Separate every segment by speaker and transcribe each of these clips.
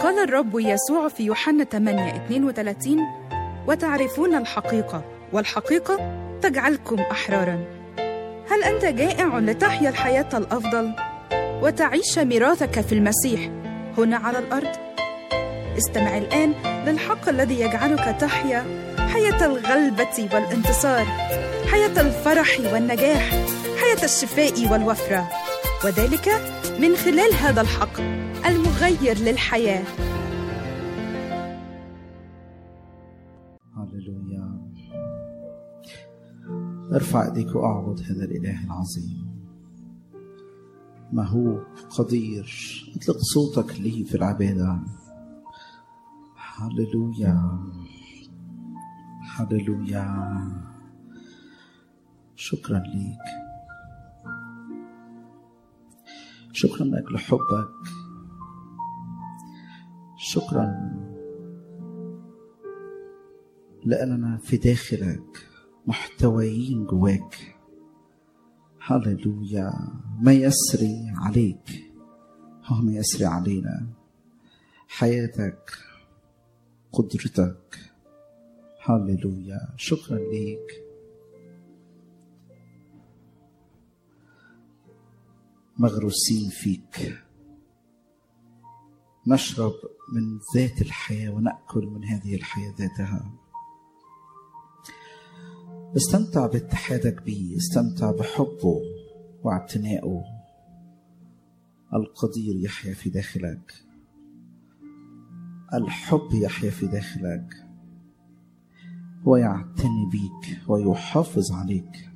Speaker 1: قال الرب يسوع في يوحنا 8 32 وتعرفون الحقيقة والحقيقة تجعلكم أحرارا هل أنت جائع لتحيا الحياة الأفضل وتعيش ميراثك في المسيح هنا على الأرض؟ استمع الآن للحق الذي يجعلك تحيا حياة الغلبة والانتصار حياة الفرح والنجاح حياة الشفاء والوفرة وذلك من خلال هذا الحق المغير للحياه
Speaker 2: هللويا ارفع ايديك واعبد هذا الاله العظيم مهوب قدير اطلق صوتك لي في العباده هللويا هللويا شكرا ليك شكرا من اجل حبك شكرا لاننا في داخلك محتويين جواك هللويا ما يسري عليك هو ما يسري علينا حياتك قدرتك هللويا شكرا ليك مغروسين فيك نشرب من ذات الحياة ونأكل من هذه الحياة ذاتها استمتع باتحادك به استمتع بحبه واعتنائه القدير يحيا في داخلك الحب يحيا في داخلك ويعتني بيك ويحافظ عليك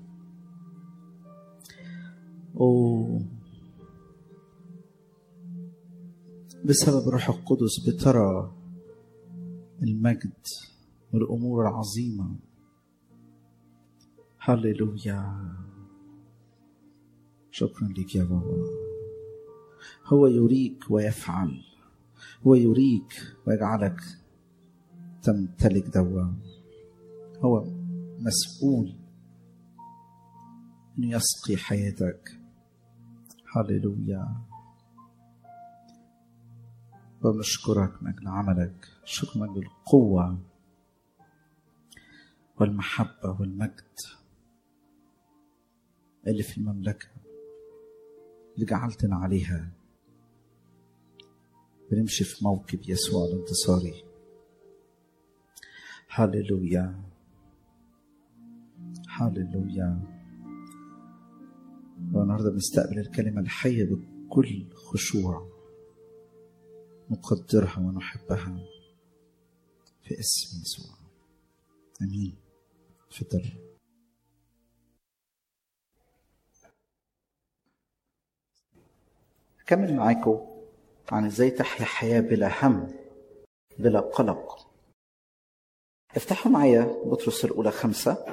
Speaker 2: أوه بسبب الروح القدس بترى المجد والامور العظيمه هللويا شكرا لك يا بابا هو يريك ويفعل هو يريك ويجعلك تمتلك دوا هو مسؤول انه يسقي حياتك هللويا وبنشكرك من أجل عملك شكرا من أجل القوة والمحبة والمجد اللي في المملكة اللي جعلتنا عليها بنمشي في موكب يسوع الانتصاري هللويا هللويا والنهارده بنستقبل الكلمة الحية بكل خشوع نقدرها ونحبها في اسم يسوع امين تفضل أكمل معاكم عن ازاي تحيا حياة بلا هم بلا قلق افتحوا معايا بطرس الأولى خمسة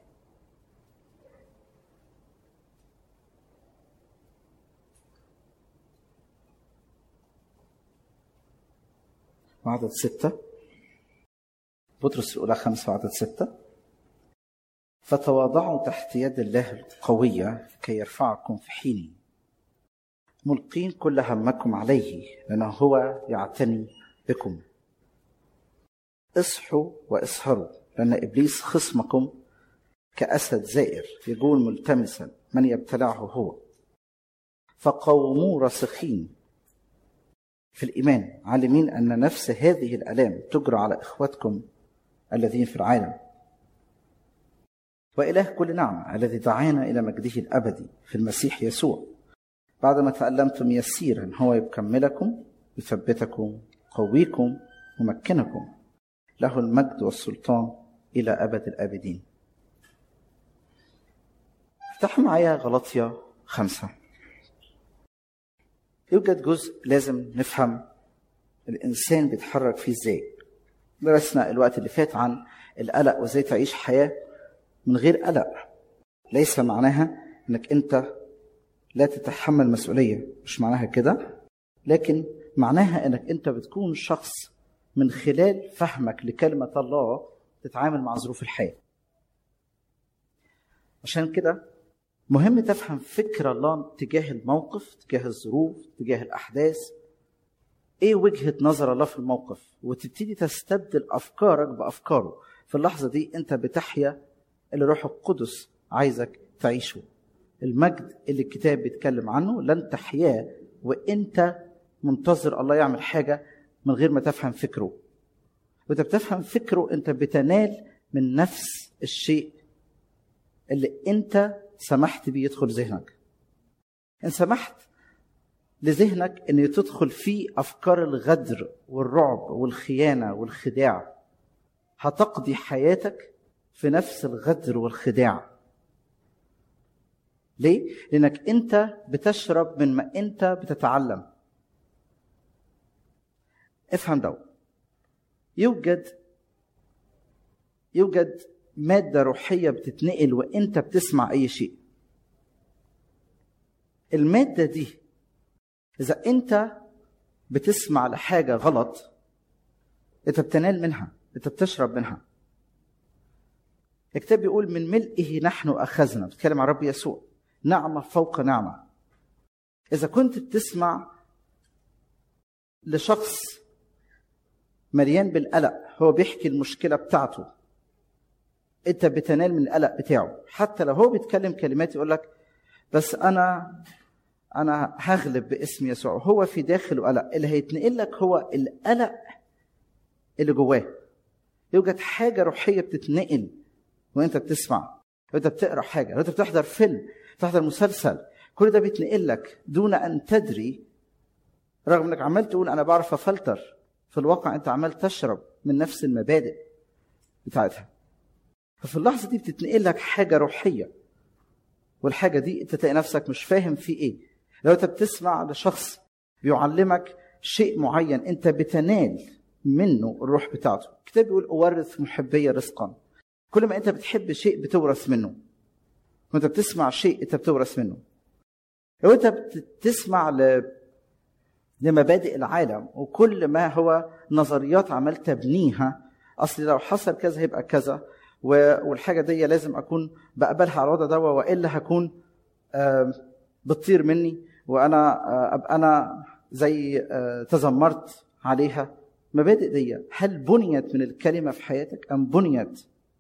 Speaker 2: وعدد ستة بطرس الأولى خمسة وعدد ستة فتواضعوا تحت يد الله القوية كي يرفعكم في حينه ملقين كل همكم عليه لأنه هو يعتني بكم اصحوا واسهروا لأن إبليس خصمكم كأسد زائر يقول ملتمسا من يبتلعه هو فقوموا راسخين في الإيمان عالمين أن نفس هذه الآلام تجرى على إخوتكم الذين في العالم وإله كل نعمة الذي دعانا إلى مجده الأبدي في المسيح يسوع بعدما تألمتم يسيرا هو يكملكم يثبتكم يقويكم يمكنكم له المجد والسلطان إلى أبد الآبدين افتحوا معايا غلطية خمسة يوجد جزء لازم نفهم الإنسان بيتحرك فيه إزاي درسنا الوقت اللي فات عن القلق وإزاي تعيش حياة من غير قلق ليس معناها إنك أنت لا تتحمل مسؤولية مش معناها كده لكن معناها إنك أنت بتكون شخص من خلال فهمك لكلمة الله تتعامل مع ظروف الحياة عشان كده مهم تفهم فكر الله تجاه الموقف تجاه الظروف تجاه الأحداث ايه وجهه نظر الله في الموقف وتبتدي تستبدل افكارك بافكاره في اللحظه دي انت بتحيا اللي روح القدس عايزك تعيشه المجد اللي الكتاب بيتكلم عنه لن تحياه وانت منتظر الله يعمل حاجه من غير ما تفهم فكره وانت بتفهم فكره انت بتنال من نفس الشيء اللي انت سمحت بيه يدخل ذهنك ان سمحت لذهنك ان تدخل فيه افكار الغدر والرعب والخيانه والخداع هتقضي حياتك في نفس الغدر والخداع ليه لانك انت بتشرب من ما انت بتتعلم افهم ده يوجد يوجد ماده روحيه بتتنقل وانت بتسمع اي شيء الماده دي اذا انت بتسمع لحاجه غلط انت بتنال منها انت بتشرب منها الكتاب بيقول من ملئه نحن اخذنا بتكلم عن رب يسوع نعمه فوق نعمه اذا كنت بتسمع لشخص مليان بالقلق هو بيحكي المشكله بتاعته انت بتنال من القلق بتاعه حتى لو هو بيتكلم كلمات يقول لك بس انا انا هغلب باسم يسوع هو في داخله قلق اللي هيتنقل لك هو القلق اللي جواه يوجد حاجه روحيه بتتنقل وانت بتسمع وانت بتقرا حاجه وانت بتحضر فيلم بتحضر مسلسل كل ده بيتنقل لك دون ان تدري رغم انك عمال تقول انا بعرف افلتر في الواقع انت عمال تشرب من نفس المبادئ بتاعتها ففي اللحظه دي بتتنقل لك حاجه روحيه والحاجه دي انت تلاقي نفسك مش فاهم في ايه لو انت بتسمع لشخص بيعلمك شيء معين انت بتنال منه الروح بتاعته الكتاب بيقول اورث محبي رزقا كل ما انت بتحب شيء بتورث منه وانت بتسمع شيء انت بتورث منه لو انت بتسمع ل... لمبادئ العالم وكل ما هو نظريات عمال تبنيها اصل لو حصل كذا هيبقى كذا والحاجه دي لازم اكون بقبلها على الوضع ده والا هكون بتطير مني وانا ابقى انا زي تذمرت عليها مبادئ دي هل بنيت من الكلمه في حياتك ام بنيت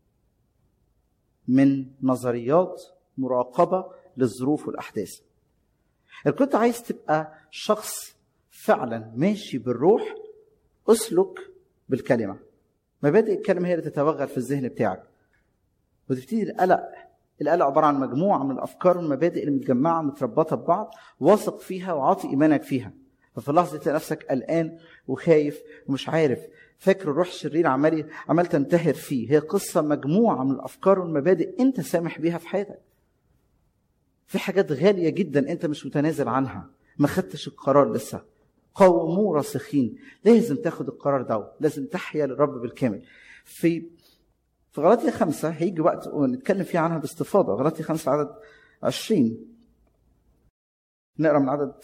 Speaker 2: من نظريات مراقبه للظروف والاحداث لو كنت عايز تبقى شخص فعلا ماشي بالروح اسلك بالكلمه مبادئ الكلمه هي اللي تتوغل في الذهن بتاعك وتبتدي القلق القلق عباره عن مجموعه من الافكار والمبادئ اللي متجمعه متربطه ببعض واثق فيها وعاطي ايمانك فيها ففي اللحظه تلاقي نفسك قلقان وخايف ومش عارف فاكر الروح الشرير عمال عمال تنتهر فيه هي قصه مجموعه من الافكار والمبادئ انت سامح بيها في حياتك في حاجات غاليه جدا انت مش متنازل عنها ما خدتش القرار لسه قوموا راسخين لازم تاخد القرار ده لازم تحيا للرب بالكامل في في غلطية خمسة هيجي وقت ونتكلم فيها عنها باستفاضة غلطية خمسة عدد عشرين نقرأ من عدد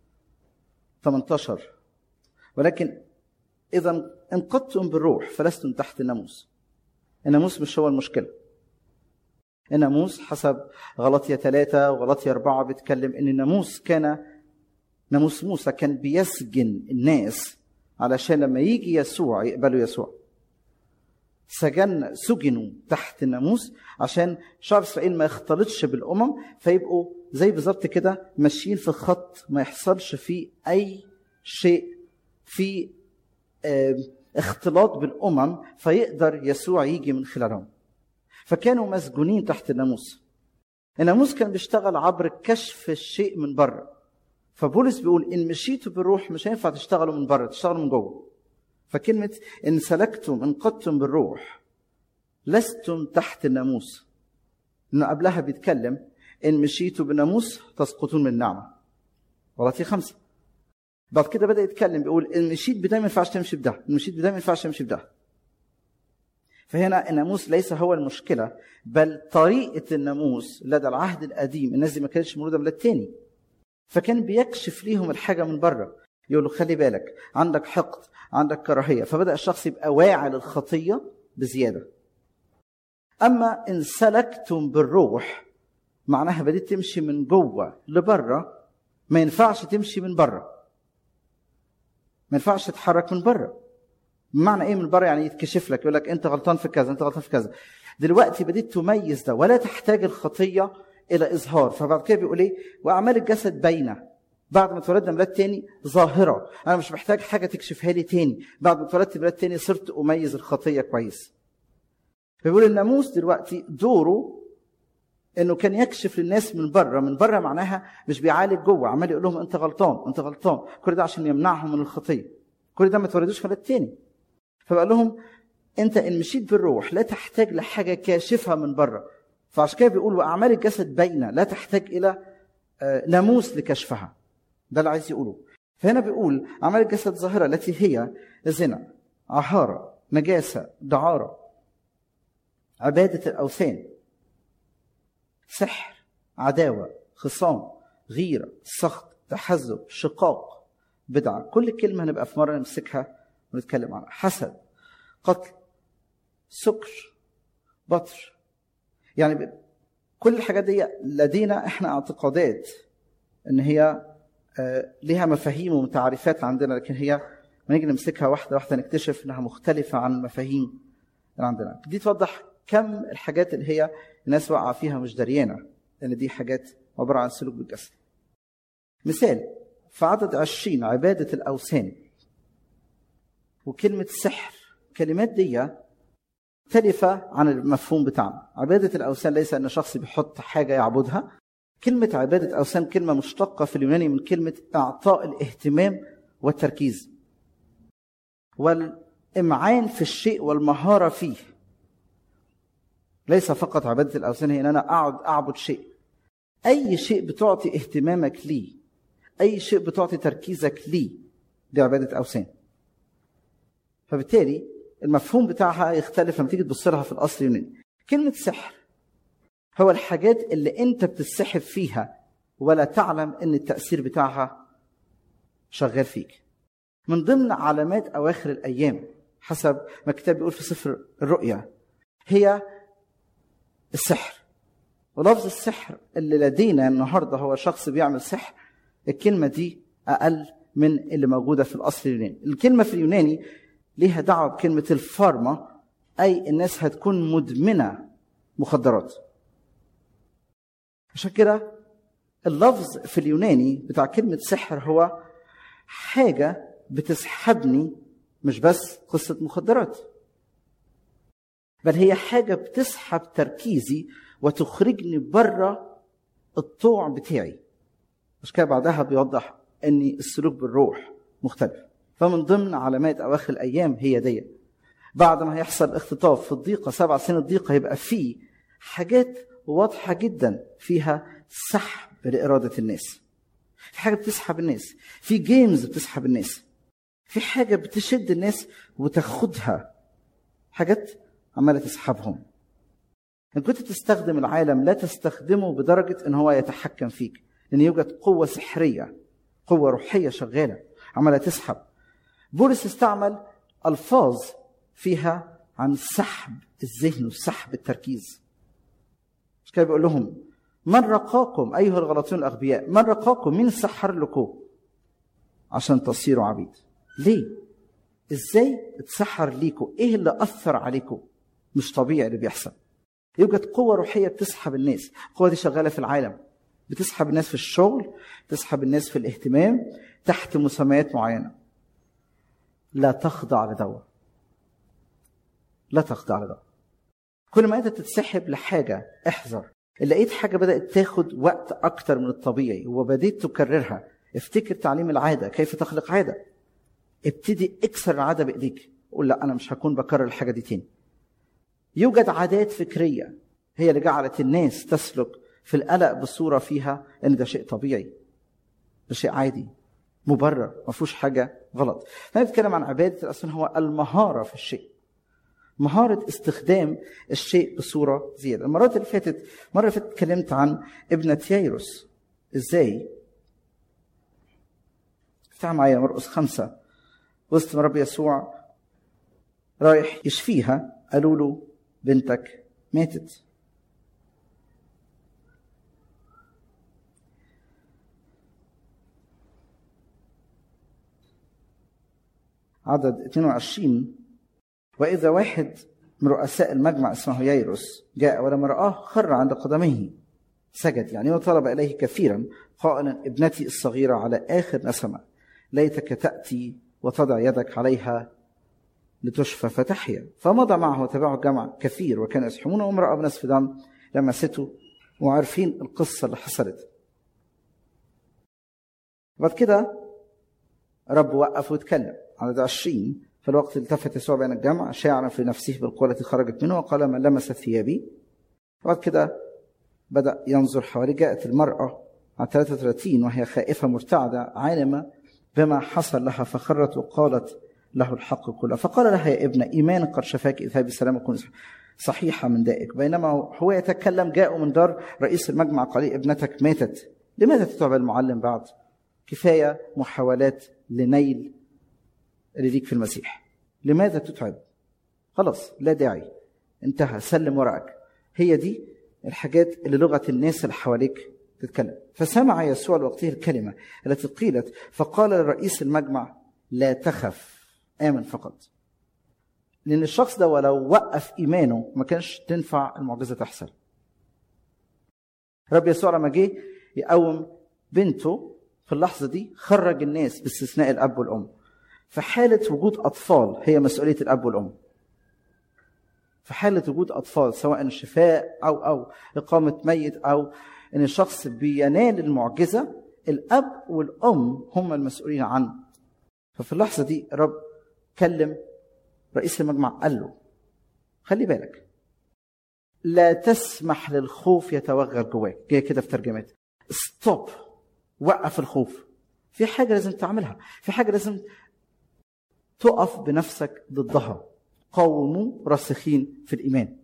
Speaker 2: 18 ولكن إذا انقضتم بالروح فلستم تحت الناموس الناموس مش هو المشكلة الناموس حسب غلطية ثلاثة وغلطية أربعة بيتكلم إن الناموس كان ناموس موسى كان بيسجن الناس علشان لما يجي يسوع يقبلوا يسوع سجن سجنوا تحت الناموس عشان شعب اسرائيل ما يختلطش بالامم فيبقوا زي بالظبط كده ماشيين في خط ما يحصلش فيه اي شيء في اختلاط بالامم فيقدر يسوع يجي من خلالهم فكانوا مسجونين تحت الناموس الناموس كان بيشتغل عبر كشف الشيء من بره فبولس بيقول ان مشيتوا بالروح مش هينفع تشتغلوا من بره تشتغلوا من جوه فكلمة إن سلكتم انقضتم بالروح لستم تحت الناموس إنه قبلها بيتكلم إن مشيتوا بالناموس تسقطون من النعمة غلطية خمسة بعد كده بدأ يتكلم بيقول إن مشيت بده ما ينفعش تمشي بده إن مشيت بده ما ينفعش تمشي بده فهنا الناموس ليس هو المشكلة بل طريقة الناموس لدى العهد القديم الناس دي ما كانتش موجودة من التاني فكان بيكشف ليهم الحاجة من بره يقول له خلي بالك عندك حقد عندك كراهية فبدأ الشخص يبقى واعي للخطية بزيادة أما إن سلكتم بالروح معناها بديت تمشي من جوه لبره ما ينفعش تمشي من بره ما ينفعش تتحرك من بره بمعنى ايه من بره يعني يتكشف لك يقول لك انت غلطان في كذا انت غلطان في كذا دلوقتي بديت تميز ده ولا تحتاج الخطيه الى اظهار فبعد كده بيقول ايه واعمال الجسد باينه بعد ما اتولدنا ميلاد تاني ظاهره انا مش محتاج حاجه تكشفها لي تاني بعد ما اتولدت ميلاد تاني صرت اميز الخطيه كويس فبيقول الناموس دلوقتي دوره انه كان يكشف للناس من بره من بره معناها مش بيعالج جوه عمال يقول لهم انت غلطان انت غلطان كل ده عشان يمنعهم من الخطيه كل ده ما تولدوش ميلاد تاني فبقول لهم انت ان مشيت بالروح لا تحتاج لحاجه كاشفها من بره فعشان كده بيقول واعمال الجسد باينه لا تحتاج الى ناموس لكشفها ده اللي عايز يقوله فهنا بيقول اعمال الجسد ظاهره التي هي زنا عهاره نجاسه دعاره عباده الاوثان سحر عداوه خصام غيره سخط تحزب شقاق بدعه كل كلمه هنبقى في مره نمسكها ونتكلم عنها حسد قتل سكر بطر يعني كل الحاجات دي لدينا احنا اعتقادات ان هي لها مفاهيم ومتعارفات عندنا لكن هي ما نيجي نمسكها واحده واحده نكتشف انها مختلفه عن المفاهيم اللي عندنا دي توضح كم الحاجات اللي هي الناس واقعه فيها مش دريانه لان دي حاجات عباره عن سلوك بالجسد مثال في عدد عشرين عبادة الأوثان وكلمة سحر كلمات دي مختلفة عن المفهوم بتاعنا عبادة الأوثان ليس أن شخص بيحط حاجة يعبدها كلمة عبادة أوثان كلمة مشتقة في اليوناني من كلمة إعطاء الاهتمام والتركيز والإمعان في الشيء والمهارة فيه ليس فقط عبادة الأوثان هي أن أنا أقعد أعبد شيء أي شيء بتعطي اهتمامك ليه أي شيء بتعطي تركيزك ليه دي عبادة أوثان فبالتالي المفهوم بتاعها يختلف لما تيجي تبص لها في الأصل اليوناني كلمة سحر هو الحاجات اللي أنت بتسحب فيها ولا تعلم أن التأثير بتاعها شغال فيك من ضمن علامات أواخر الأيام حسب ما الكتاب بيقول في سفر الرؤيا هي السحر ولفظ السحر اللي لدينا النهارده هو شخص بيعمل سحر الكلمه دي اقل من اللي موجوده في الاصل اليوناني الكلمه في اليوناني ليها دعوه بكلمه الفارما اي الناس هتكون مدمنه مخدرات عشان كده اللفظ في اليوناني بتاع كلمه سحر هو حاجه بتسحبني مش بس قصه مخدرات بل هي حاجه بتسحب تركيزي وتخرجني بره الطوع بتاعي مش كده بعدها بيوضح ان السلوك بالروح مختلف فمن ضمن علامات اواخر الايام هي دي بعد ما هيحصل اختطاف في الضيقه سبع سنين الضيقه هيبقى فيه حاجات واضحه جدا فيها سحب لاراده الناس في حاجه بتسحب الناس في جيمز بتسحب الناس في حاجه بتشد الناس وتاخدها حاجات عماله تسحبهم ان كنت تستخدم العالم لا تستخدمه بدرجه ان هو يتحكم فيك لان يوجد قوه سحريه قوه روحيه شغاله عماله تسحب بولس استعمل الفاظ فيها عن سحب الذهن وسحب التركيز مش كده بيقول لهم من رقاكم ايها الغلاطيون الاغبياء من رقاكم مين سحر لكم عشان تصيروا عبيد ليه ازاي اتسحر ليكم ايه اللي اثر عليكم مش طبيعي اللي بيحصل يوجد قوة روحية بتسحب الناس القوة دي شغالة في العالم بتسحب الناس في الشغل تسحب الناس في الاهتمام تحت مسميات معينة لا تخضع لدوا لا تخضع لدوا كل ما انت تتسحب لحاجة احذر لقيت حاجة بدأت تاخد وقت أكتر من الطبيعي وبديت تكررها افتكر تعليم العادة كيف تخلق عادة ابتدي اكسر العادة بإيديك قول لا أنا مش هكون بكرر الحاجة دي تاني يوجد عادات فكرية هي اللي جعلت الناس تسلك في القلق بصورة فيها ان ده شيء طبيعي ده شيء عادي مبرر ما فيهوش حاجة غلط بنتكلم عن عبادة الأصنام هو المهارة في الشيء مهارة استخدام الشيء بصورة زيادة المرات اللي فاتت مرة اللي فاتت اتكلمت عن ابنة يايروس ازاي افتح معايا مرقس خمسة وسط ما رب يسوع رايح يشفيها قالوا له بنتك ماتت عدد 22 وإذا واحد من رؤساء المجمع اسمه ييروس جاء ولما رآه خر عند قدميه سجد يعني وطلب إليه كثيرا قائلا ابنتي الصغيرة على آخر نسمة ليتك تأتي وتضع يدك عليها لتشفى فتحيا فمضى معه وتبعه الجمع كثير وكانوا يزحمون وامرأة بنصف دم لمسته وعارفين القصة اللي حصلت بعد كده رب وقف واتكلم عدد عشرين في الوقت التفت يسوع بين الجمع شاعرا في نفسه بالقوة التي خرجت منه وقال من لمس ثيابي بعد كده بدأ ينظر حواليه جاءت المرأة على 33 وهي خائفة مرتعدة عالمة بما حصل لها فخرت وقالت له الحق كله فقال لها يا ابنة إيمانك قد شفاك اذهبي بسلام وكن صحيحة من دائك بينما هو يتكلم جاءوا من دار رئيس المجمع قال لي ابنتك ماتت لماذا تتعب المعلم بعد كفاية محاولات لنيل اللي ليك في المسيح لماذا تتعب خلاص لا داعي انتهى سلم ورقك هي دي الحاجات اللي لغة الناس اللي حواليك تتكلم فسمع يسوع لوقته الكلمة التي قيلت فقال لرئيس المجمع لا تخف آمن فقط لأن الشخص ده ولو وقف إيمانه ما كانش تنفع المعجزة تحصل رب يسوع لما جه يقوم بنته في اللحظة دي خرج الناس باستثناء الأب والأم في حالة وجود أطفال هي مسؤولية الأب والأم في حالة وجود أطفال سواء شفاء أو أو إقامة ميت أو إن الشخص بينال المعجزة الأب والأم هم المسؤولين عنه ففي اللحظة دي رب كلم رئيس المجمع قال له خلي بالك لا تسمح للخوف يتوغل جواك جاي كده في ترجمات ستوب وقف الخوف في حاجة لازم تعملها في حاجة لازم تقف بنفسك ضدها قاوموا راسخين في الإيمان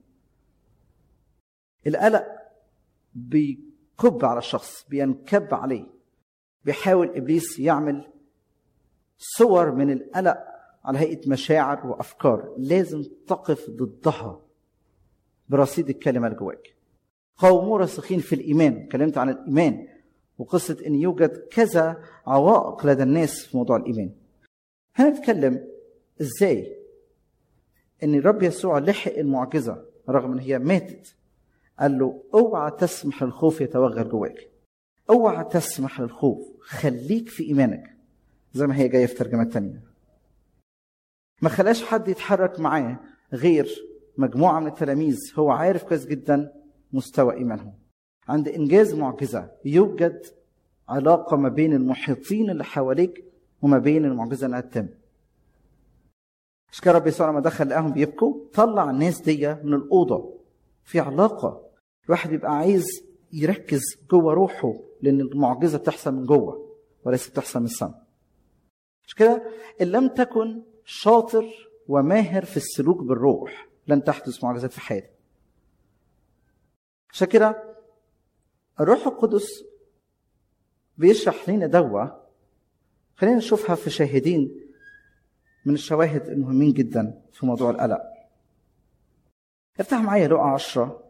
Speaker 2: القلق بيكب على الشخص بينكب عليه بيحاول إبليس يعمل صور من القلق على هيئة مشاعر وأفكار لازم تقف ضدها برصيد الكلمة اللي جواك قوموا راسخين في الإيمان اتكلمت عن الإيمان وقصة أن يوجد كذا عوائق لدى الناس في موضوع الإيمان هنتكلم إزاي أن الرب يسوع لحق المعجزة رغم أن هي ماتت قال له اوعى تسمح للخوف يتوغل جواك اوعى تسمح للخوف خليك في إيمانك زي ما هي جاية في ترجمة تانية ما خلاش حد يتحرك معاه غير مجموعة من التلاميذ هو عارف كويس جدا مستوى إيمانهم عند إنجاز معجزة يوجد علاقة ما بين المحيطين اللي حواليك وما بين المعجزة إنها تتم مش كده رب يسوع لما دخل لقاهم بيبكوا طلع الناس دي من الأوضة في علاقة الواحد بيبقى عايز يركز جوه روحه لأن المعجزة بتحصل من جوه وليس بتحصل من السماء مش كده إن لم تكن شاطر وماهر في السلوك بالروح لن تحدث معجزات في حياتك عشان كده الروح القدس بيشرح لنا دوا خلينا نشوفها في شاهدين من الشواهد المهمين جدا في موضوع القلق افتح معايا لقى عشرة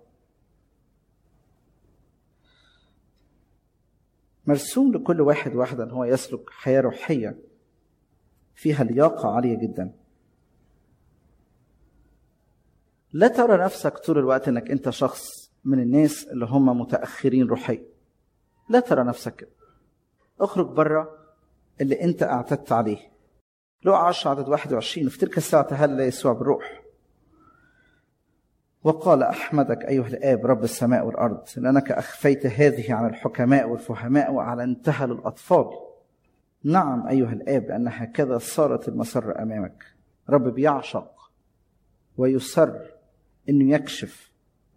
Speaker 2: مرسوم لكل واحد واحدة ان هو يسلك حياة روحية فيها لياقة عالية جدا لا ترى نفسك طول الوقت انك انت شخص من الناس اللي هم متأخرين روحيا لا ترى نفسك كده اخرج بره اللي انت اعتدت عليه لو 10 عدد 21 في تلك الساعة تهلى يسوع بالروح وقال أحمدك أيها الآب رب السماء والأرض لأنك أخفيت هذه عن الحكماء والفهماء وأعلنتها للأطفال نعم أيها الآب لأن هكذا صارت المسر أمامك رب بيعشق ويسر أنه يكشف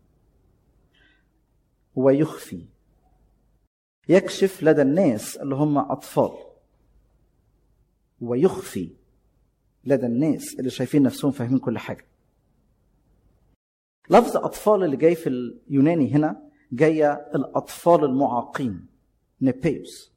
Speaker 2: ويخفي يكشف لدى الناس اللي هم أطفال ويخفي لدى الناس اللي شايفين نفسهم فاهمين كل حاجة لفظ أطفال اللي جاي في اليوناني هنا جاية الأطفال المعاقين نيبيوس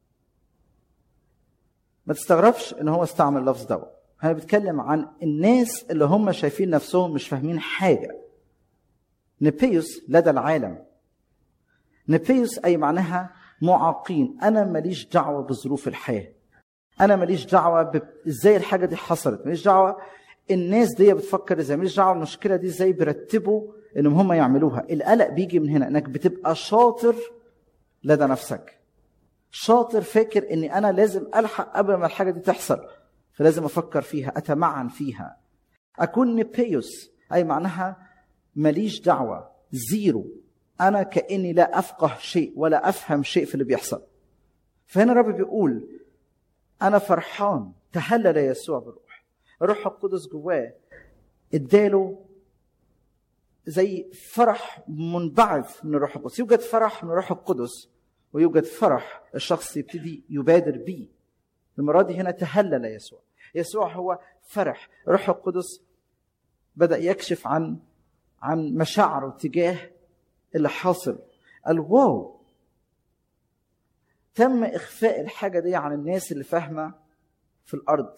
Speaker 2: ما تستغربش ان هو استعمل اللفظ ده انا بتكلم عن الناس اللي هم شايفين نفسهم مش فاهمين حاجه نبيوس لدى العالم نبيوس اي معناها معاقين انا ماليش دعوه بظروف الحياه انا ماليش دعوه ب... ازاي الحاجه دي حصلت ماليش دعوه الناس دي بتفكر ازاي ماليش دعوه المشكله دي ازاي بيرتبوا انهم هم يعملوها القلق بيجي من هنا انك بتبقى شاطر لدى نفسك شاطر فاكر اني انا لازم الحق قبل ما الحاجه دي تحصل فلازم افكر فيها اتمعن فيها اكون نبيوس اي معناها ماليش دعوه زيرو انا كاني لا افقه شيء ولا افهم شيء في اللي بيحصل فهنا الرب بيقول انا فرحان تهلل يسوع بالروح الروح القدس جواه اداله زي فرح منبعث من الروح القدس يوجد فرح من الروح القدس ويوجد فرح الشخص يبتدي يبادر بيه المرة دي هنا تهلل يسوع يسوع هو فرح الروح القدس بدأ يكشف عن عن مشاعره تجاه اللي حاصل قال واو تم إخفاء الحاجة دي عن الناس اللي فاهمة في الأرض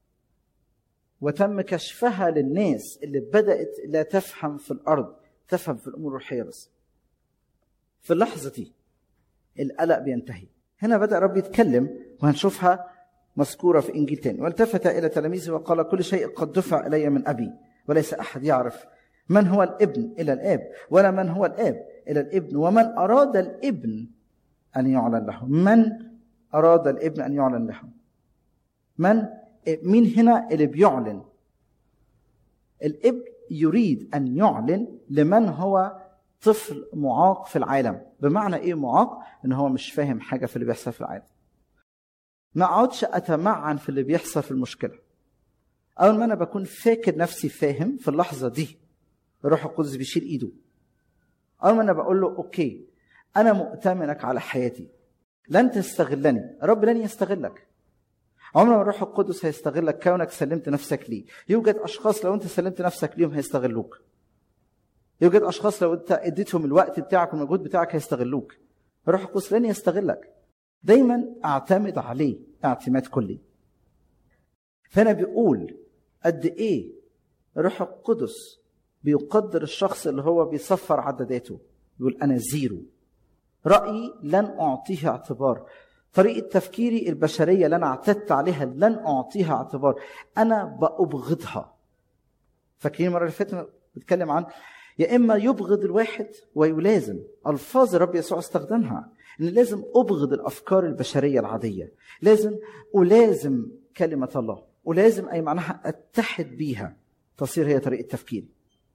Speaker 2: وتم كشفها للناس اللي بدأت لا تفهم في الأرض تفهم في الأمور الروحية بس في اللحظة دي القلق بينتهي هنا بدأ رب يتكلم وهنشوفها مذكورة في إنجيل تاني والتفت إلى تلاميذه وقال كل شيء قد دفع إلي من أبي وليس أحد يعرف من هو الابن إلى الآب ولا من هو الآب إلى الابن ومن أراد الابن أن يعلن له من أراد الابن أن يعلن له من مين هنا اللي بيعلن الابن يريد أن يعلن لمن هو طفل معاق في العالم بمعنى ايه معاق ان هو مش فاهم حاجه في اللي بيحصل في العالم ما اقعدش اتمعن في اللي بيحصل في المشكله اول ما انا بكون فاكر نفسي فاهم في اللحظه دي الروح القدس بيشيل ايده اول ما انا بقول له اوكي انا مؤتمنك على حياتي لن تستغلني الرب لن يستغلك عمر ما الروح القدس هيستغلك كونك سلمت نفسك ليه يوجد اشخاص لو انت سلمت نفسك ليهم هيستغلوك يوجد اشخاص لو انت اديتهم الوقت بتاعك والمجهود بتاعك هيستغلوك الروح القدس لن يستغلك دايما اعتمد عليه اعتماد كلي فانا بيقول قد ايه الروح القدس بيقدر الشخص اللي هو بيصفر عدداته بيقول انا زيرو رايي لن اعطيه اعتبار طريقه تفكيري البشريه اللي انا اعتدت عليها لن اعطيها اعتبار انا بابغضها فاكرين المره اللي فاتت بتكلم عن يا اما يبغض الواحد ويلازم الفاظ الرب يسوع استخدمها ان لازم ابغض الافكار البشريه العاديه لازم الازم كلمه الله ولازم اي معناها اتحد بيها تصير هي طريقه تفكيري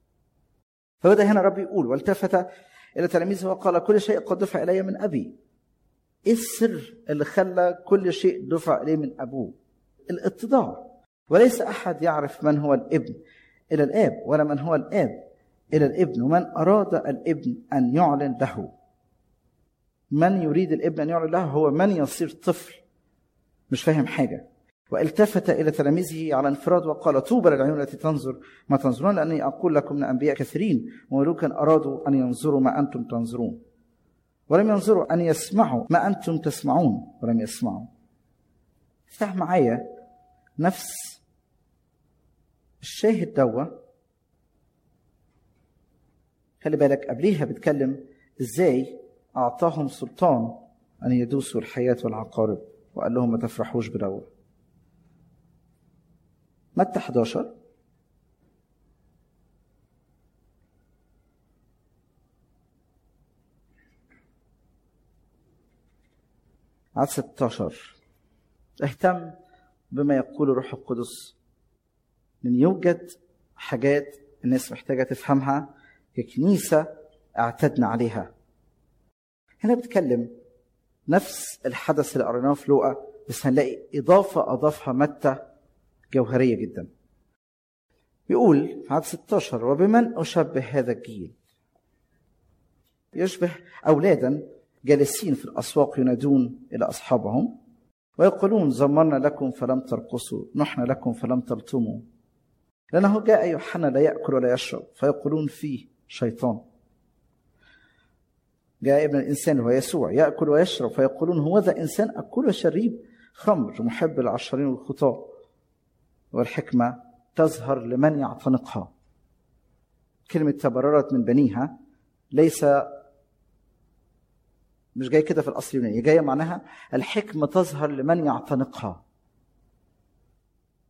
Speaker 2: فبدا هنا الرب يقول والتفت الى تلاميذه وقال كل شيء قد دفع الي من ابي ايه السر اللي خلى كل شيء دفع اليه من ابوه الاتضاع وليس احد يعرف من هو الابن الى الاب ولا من هو الاب الى الابن ومن اراد الابن ان يعلن له من يريد الابن ان يعلن له هو من يصير طفل مش فاهم حاجه والتفت الى تلاميذه على انفراد وقال طوبى للعيون التي تنظر ما تنظرون لاني اقول لكم من انبياء كثيرين وملوكا ارادوا ان ينظروا ما انتم تنظرون ولم ينظروا ان يسمعوا ما انتم تسمعون ولم يسمعوا افتح معايا نفس الشاهد دوا خلي بالك قبليها بتكلم ازاي اعطاهم سلطان ان يدوسوا الحياه والعقارب وقال لهم ما تفرحوش بدوا متى 11 عدد 16 اهتم بما يقول الروح القدس لان يوجد حاجات الناس محتاجه تفهمها ككنيسه اعتدنا عليها هنا بتكلم نفس الحدث اللي قريناه في لوقا بس هنلاقي اضافه اضافها متى جوهريه جدا بيقول في عدد 16 وبمن اشبه هذا الجيل يشبه اولادا جالسين في الاسواق ينادون الى اصحابهم ويقولون زمرنا لكم فلم ترقصوا نحن لكم فلم تلطموا لانه جاء يوحنا لا ياكل ولا يشرب فيقولون فيه شيطان جاء ابن الانسان وهو يسوع ياكل ويشرب فيقولون هو ذا انسان اكل وشريب خمر محب العشرين والخطاه والحكمه تظهر لمن يعتنقها كلمه تبررت من بنيها ليس مش جاي كده في الاصل اليوناني جايه معناها الحكمه تظهر لمن يعتنقها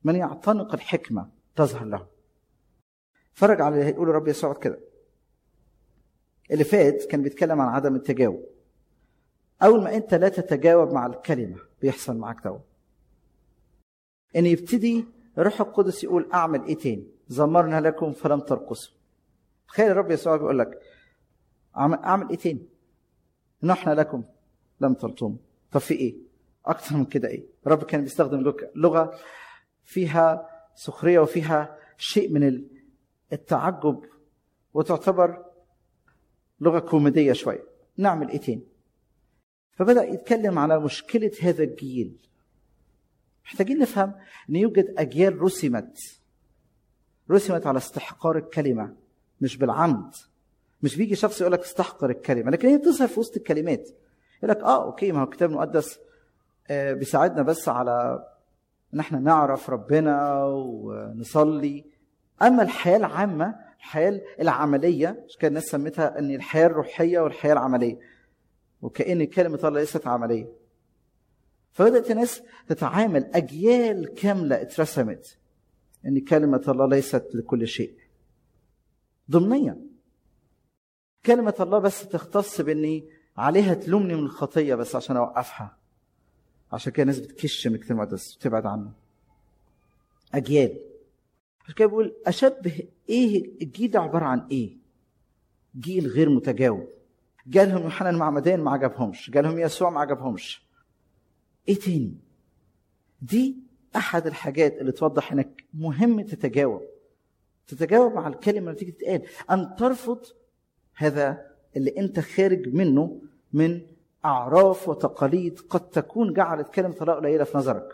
Speaker 2: من يعتنق الحكمة تظهر له فرج على اللي هيقول الرب يسوع كده اللي فات كان بيتكلم عن عدم التجاوب أول ما أنت لا تتجاوب مع الكلمة بيحصل معاك ده إن يبتدي الروح القدس يقول أعمل إيه تاني زمرنا لكم فلم ترقصوا تخيل الرب يسوع بيقول لك أعمل إيه تاني نحن لكم لم تلطموا طب في إيه أكتر من كده إيه الرب كان بيستخدم لغة فيها سخرية وفيها شيء من التعجب وتعتبر لغة كوميدية شوية نعمل إيه تاني فبدأ يتكلم على مشكلة هذا الجيل محتاجين نفهم أن يوجد أجيال رسمت رسمت على استحقار الكلمة مش بالعمد مش بيجي شخص يقول لك استحقر الكلمة لكن هي بتظهر في وسط الكلمات يقول لك اه اوكي ما هو الكتاب المقدس آه بيساعدنا بس على ان احنا نعرف ربنا ونصلي اما الحياه العامه الحياه العمليه مش كان الناس سميتها ان الحياه الروحيه والحياه العمليه وكأن كلمة الله ليست عملية فبدأت الناس تتعامل أجيال كاملة اترسمت أن كلمة الله ليست لكل شيء ضمنيا كلمة الله بس تختص بإني عليها تلومني من الخطية بس عشان أوقفها عشان كده الناس بتكش من الكتاب المقدس وتبعد عنه أجيال عشان كده بقول أشبه إيه الجيل ده عبارة عن إيه؟ جيل غير متجاوب جالهم يوحنا المعمدان ما عجبهمش جالهم يسوع ما عجبهمش ايه تاني دي احد الحاجات اللي توضح انك مهم تتجاوب تتجاوب مع الكلمه اللي تيجي تتقال ان ترفض هذا اللي انت خارج منه من اعراف وتقاليد قد تكون جعلت كلمه الله قليله في نظرك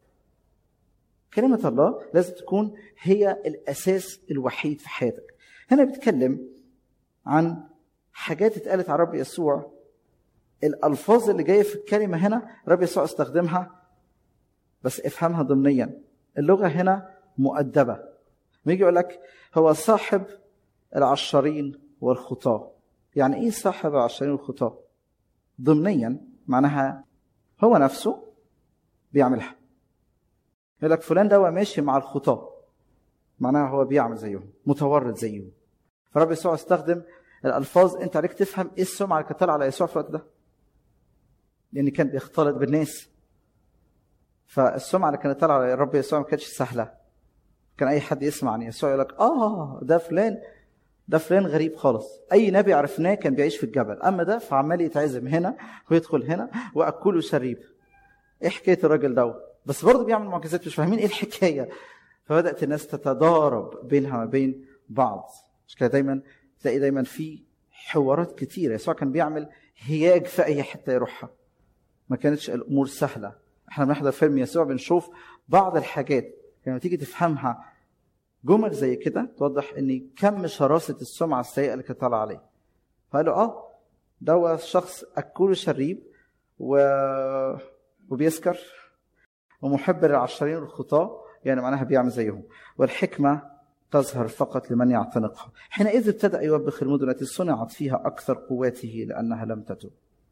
Speaker 2: كلمه الله لازم تكون هي الاساس الوحيد في حياتك هنا بيتكلم عن حاجات اتقالت على الرب يسوع الالفاظ اللي جايه في الكلمه هنا الرب يسوع استخدمها بس افهمها ضمنيا اللغه هنا مؤدبه يجي يقول لك هو صاحب العشرين والخطاه يعني ايه صاحب العشرين والخطاه ضمنيا معناها هو نفسه بيعملها يقول لك فلان ده ماشي مع الخطاه معناها هو بيعمل زيهم متورط زيهم فرب يسوع استخدم الالفاظ انت عليك تفهم ايه السمعه اللي كانت طالعه على يسوع في الوقت ده لان كان بيختلط بالناس فالسمعه اللي كانت طالعه على الرب يسوع ما كانتش سهله كان اي حد يسمع عن يسوع يقول لك اه ده فلان ده فلان غريب خالص اي نبي عرفناه كان بيعيش في الجبل اما ده فعمال يتعزم هنا ويدخل هنا واكله شريب ايه حكايه الراجل ده بس برضه بيعمل معجزات مش فاهمين ايه الحكايه فبدات الناس تتضارب بينها وبين بعض مش كده دايما تلاقي دايما في حوارات كتيرة يسوع كان بيعمل هياج في أي حتة يروحها ما كانتش الأمور سهلة احنا بنحضر فيلم يسوع بنشوف بعض الحاجات لما تيجي تفهمها جمل زي كده توضح ان كم شراسة السمعة السيئة اللي كانت طالعة عليه فقالوا اه ده شخص أكول شريب و... وبيسكر ومحب للعشرين والخطاة يعني معناها بيعمل زيهم والحكمة تظهر فقط لمن يعتنقها حينئذ ابتدأ يوبخ المدن التي صنعت فيها أكثر قواته لأنها لم تتب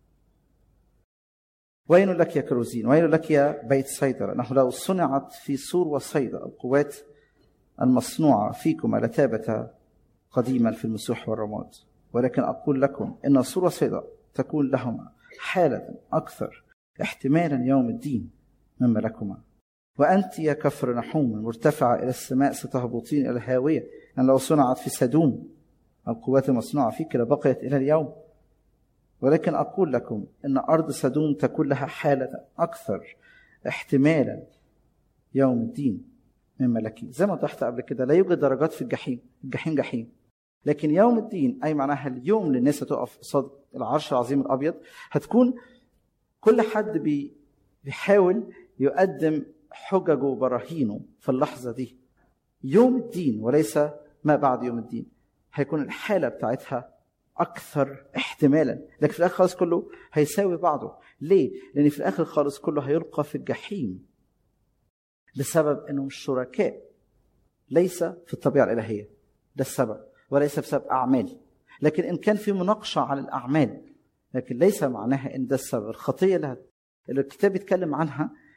Speaker 2: وين لك يا كروزين وين لك يا بيت صيدا لأنه لو صنعت في سور وصيدا القوات المصنوعة فيكما لتابت قديما في المسوح والرماد ولكن أقول لكم إن سور وصيدا تكون لهما حالة أكثر احتمالا يوم الدين مما لكما وأنت يا كفر نحوم المرتفعة إلى السماء ستهبطين إلى الهاوية أن لو صنعت في سدوم القوات المصنوعة فيك لبقيت إلى اليوم ولكن أقول لكم إن أرض سدوم تكون لها حالة أكثر احتمالا يوم الدين من ملكي زي ما وضحت قبل كده لا يوجد درجات في الجحيم الجحيم جحيم لكن يوم الدين أي معناها اليوم اللي الناس هتقف قصاد العرش العظيم الأبيض هتكون كل حد بي بيحاول يقدم حججه وبراهينه في اللحظه دي يوم الدين وليس ما بعد يوم الدين هيكون الحاله بتاعتها اكثر احتمالا لكن في الاخر خالص كله هيساوي بعضه ليه لان في الاخر خالص كله هيلقى في الجحيم بسبب انهم شركاء ليس في الطبيعه الالهيه ده السبب وليس بسبب اعمال لكن ان كان في مناقشه على الاعمال لكن ليس معناها ان ده السبب الخطيه اللي, اللي الكتاب بيتكلم عنها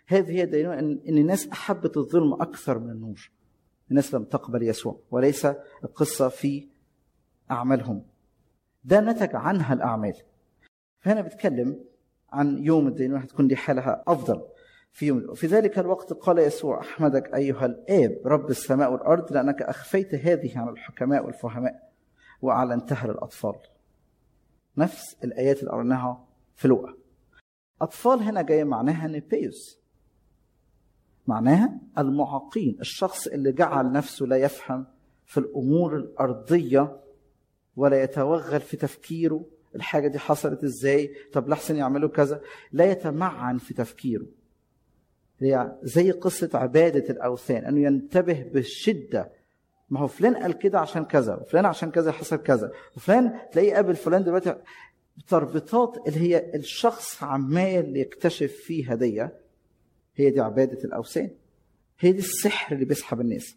Speaker 2: هذه هي الدينونة ان إن الناس احبت الظلم اكثر من النور الناس لم تقبل يسوع وليس القصه في اعمالهم ده نتج عنها الاعمال فهنا بيتكلم عن يوم الدينونة هتكون دي حالها افضل في يوم وفي ذلك الوقت قال يسوع احمدك ايها الاب رب السماء والارض لانك اخفيت هذه عن الحكماء والفهماء واعلنتها للاطفال نفس الايات اللي قريناها في لوقا اطفال هنا جايه معناها نيبيوس معناها المعاقين الشخص اللي جعل نفسه لا يفهم في الامور الارضيه ولا يتوغل في تفكيره الحاجه دي حصلت ازاي طب لحسن يعملوا كذا لا يتمعن في تفكيره هي زي قصه عباده الاوثان انه ينتبه بشده ما هو فلان قال كده عشان كذا وفلان عشان كذا حصل كذا وفلان تلاقيه قابل فلان دلوقتي تربطات اللي هي الشخص عمال يكتشف فيها دي هي دي عبادة الأوثان هي دي السحر اللي بيسحب الناس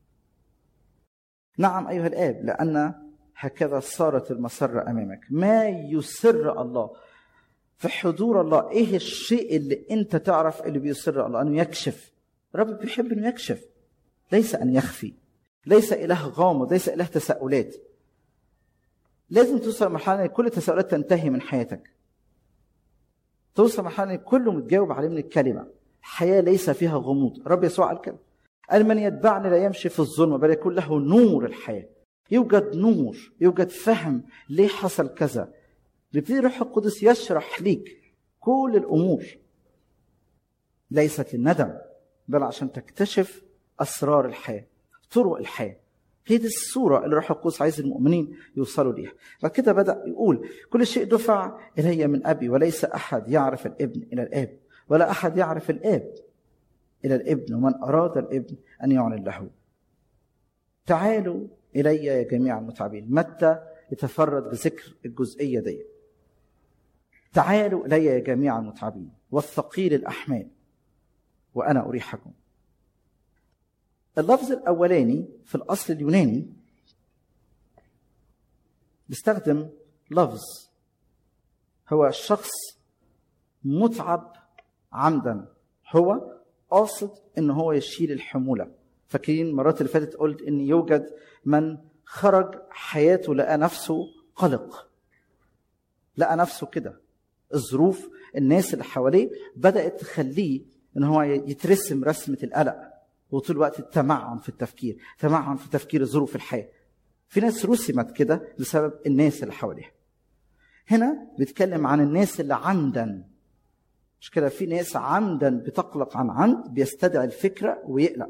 Speaker 2: نعم أيها الآب لأن هكذا صارت المسرة أمامك ما يسر الله في حضور الله إيه الشيء اللي أنت تعرف اللي بيسر الله أنه يكشف رب بيحب أنه يكشف ليس أن يخفي ليس إله غامض ليس إله تساؤلات لازم توصل لمرحلة ان كل التساؤلات تنتهي من حياتك توصل لمرحلة ان كله متجاوب عليه من الكلمة الحياة ليس فيها غموض رب يسوع قال كده قال من يتبعني لا يمشي في الظلمة بل يكون له نور الحياة يوجد نور يوجد فهم ليه حصل كذا بيبتدي الروح القدس يشرح ليك كل الأمور ليست للندم بل عشان تكتشف أسرار الحياة طرق الحياه هي دي الصورة اللي الروح القدس عايز المؤمنين يوصلوا ليها. بعد كده بدأ يقول كل شيء دفع إلي من أبي وليس أحد يعرف الابن إلى الآب ولا أحد يعرف الآب إلى الابن ومن أراد الابن أن يعلن له. تعالوا إلي يا جميع المتعبين متى يتفرد بذكر الجزئية دي. تعالوا إلي يا جميع المتعبين والثقيل الأحمال وأنا أريحكم. اللفظ الاولاني في الاصل اليوناني بيستخدم لفظ هو شخص متعب عمدا هو قاصد ان هو يشيل الحموله فاكرين المرات اللي فاتت قلت ان يوجد من خرج حياته لقى نفسه قلق لقى نفسه كده الظروف الناس اللي حواليه بدات تخليه ان هو يترسم رسمه القلق وطول الوقت التمعن في التفكير تمعن في تفكير ظروف الحياة في ناس رسمت كده بسبب الناس اللي حواليها هنا بيتكلم عن الناس اللي عمدا مش كده في ناس عمدا بتقلق عن عمد بيستدعي الفكرة ويقلق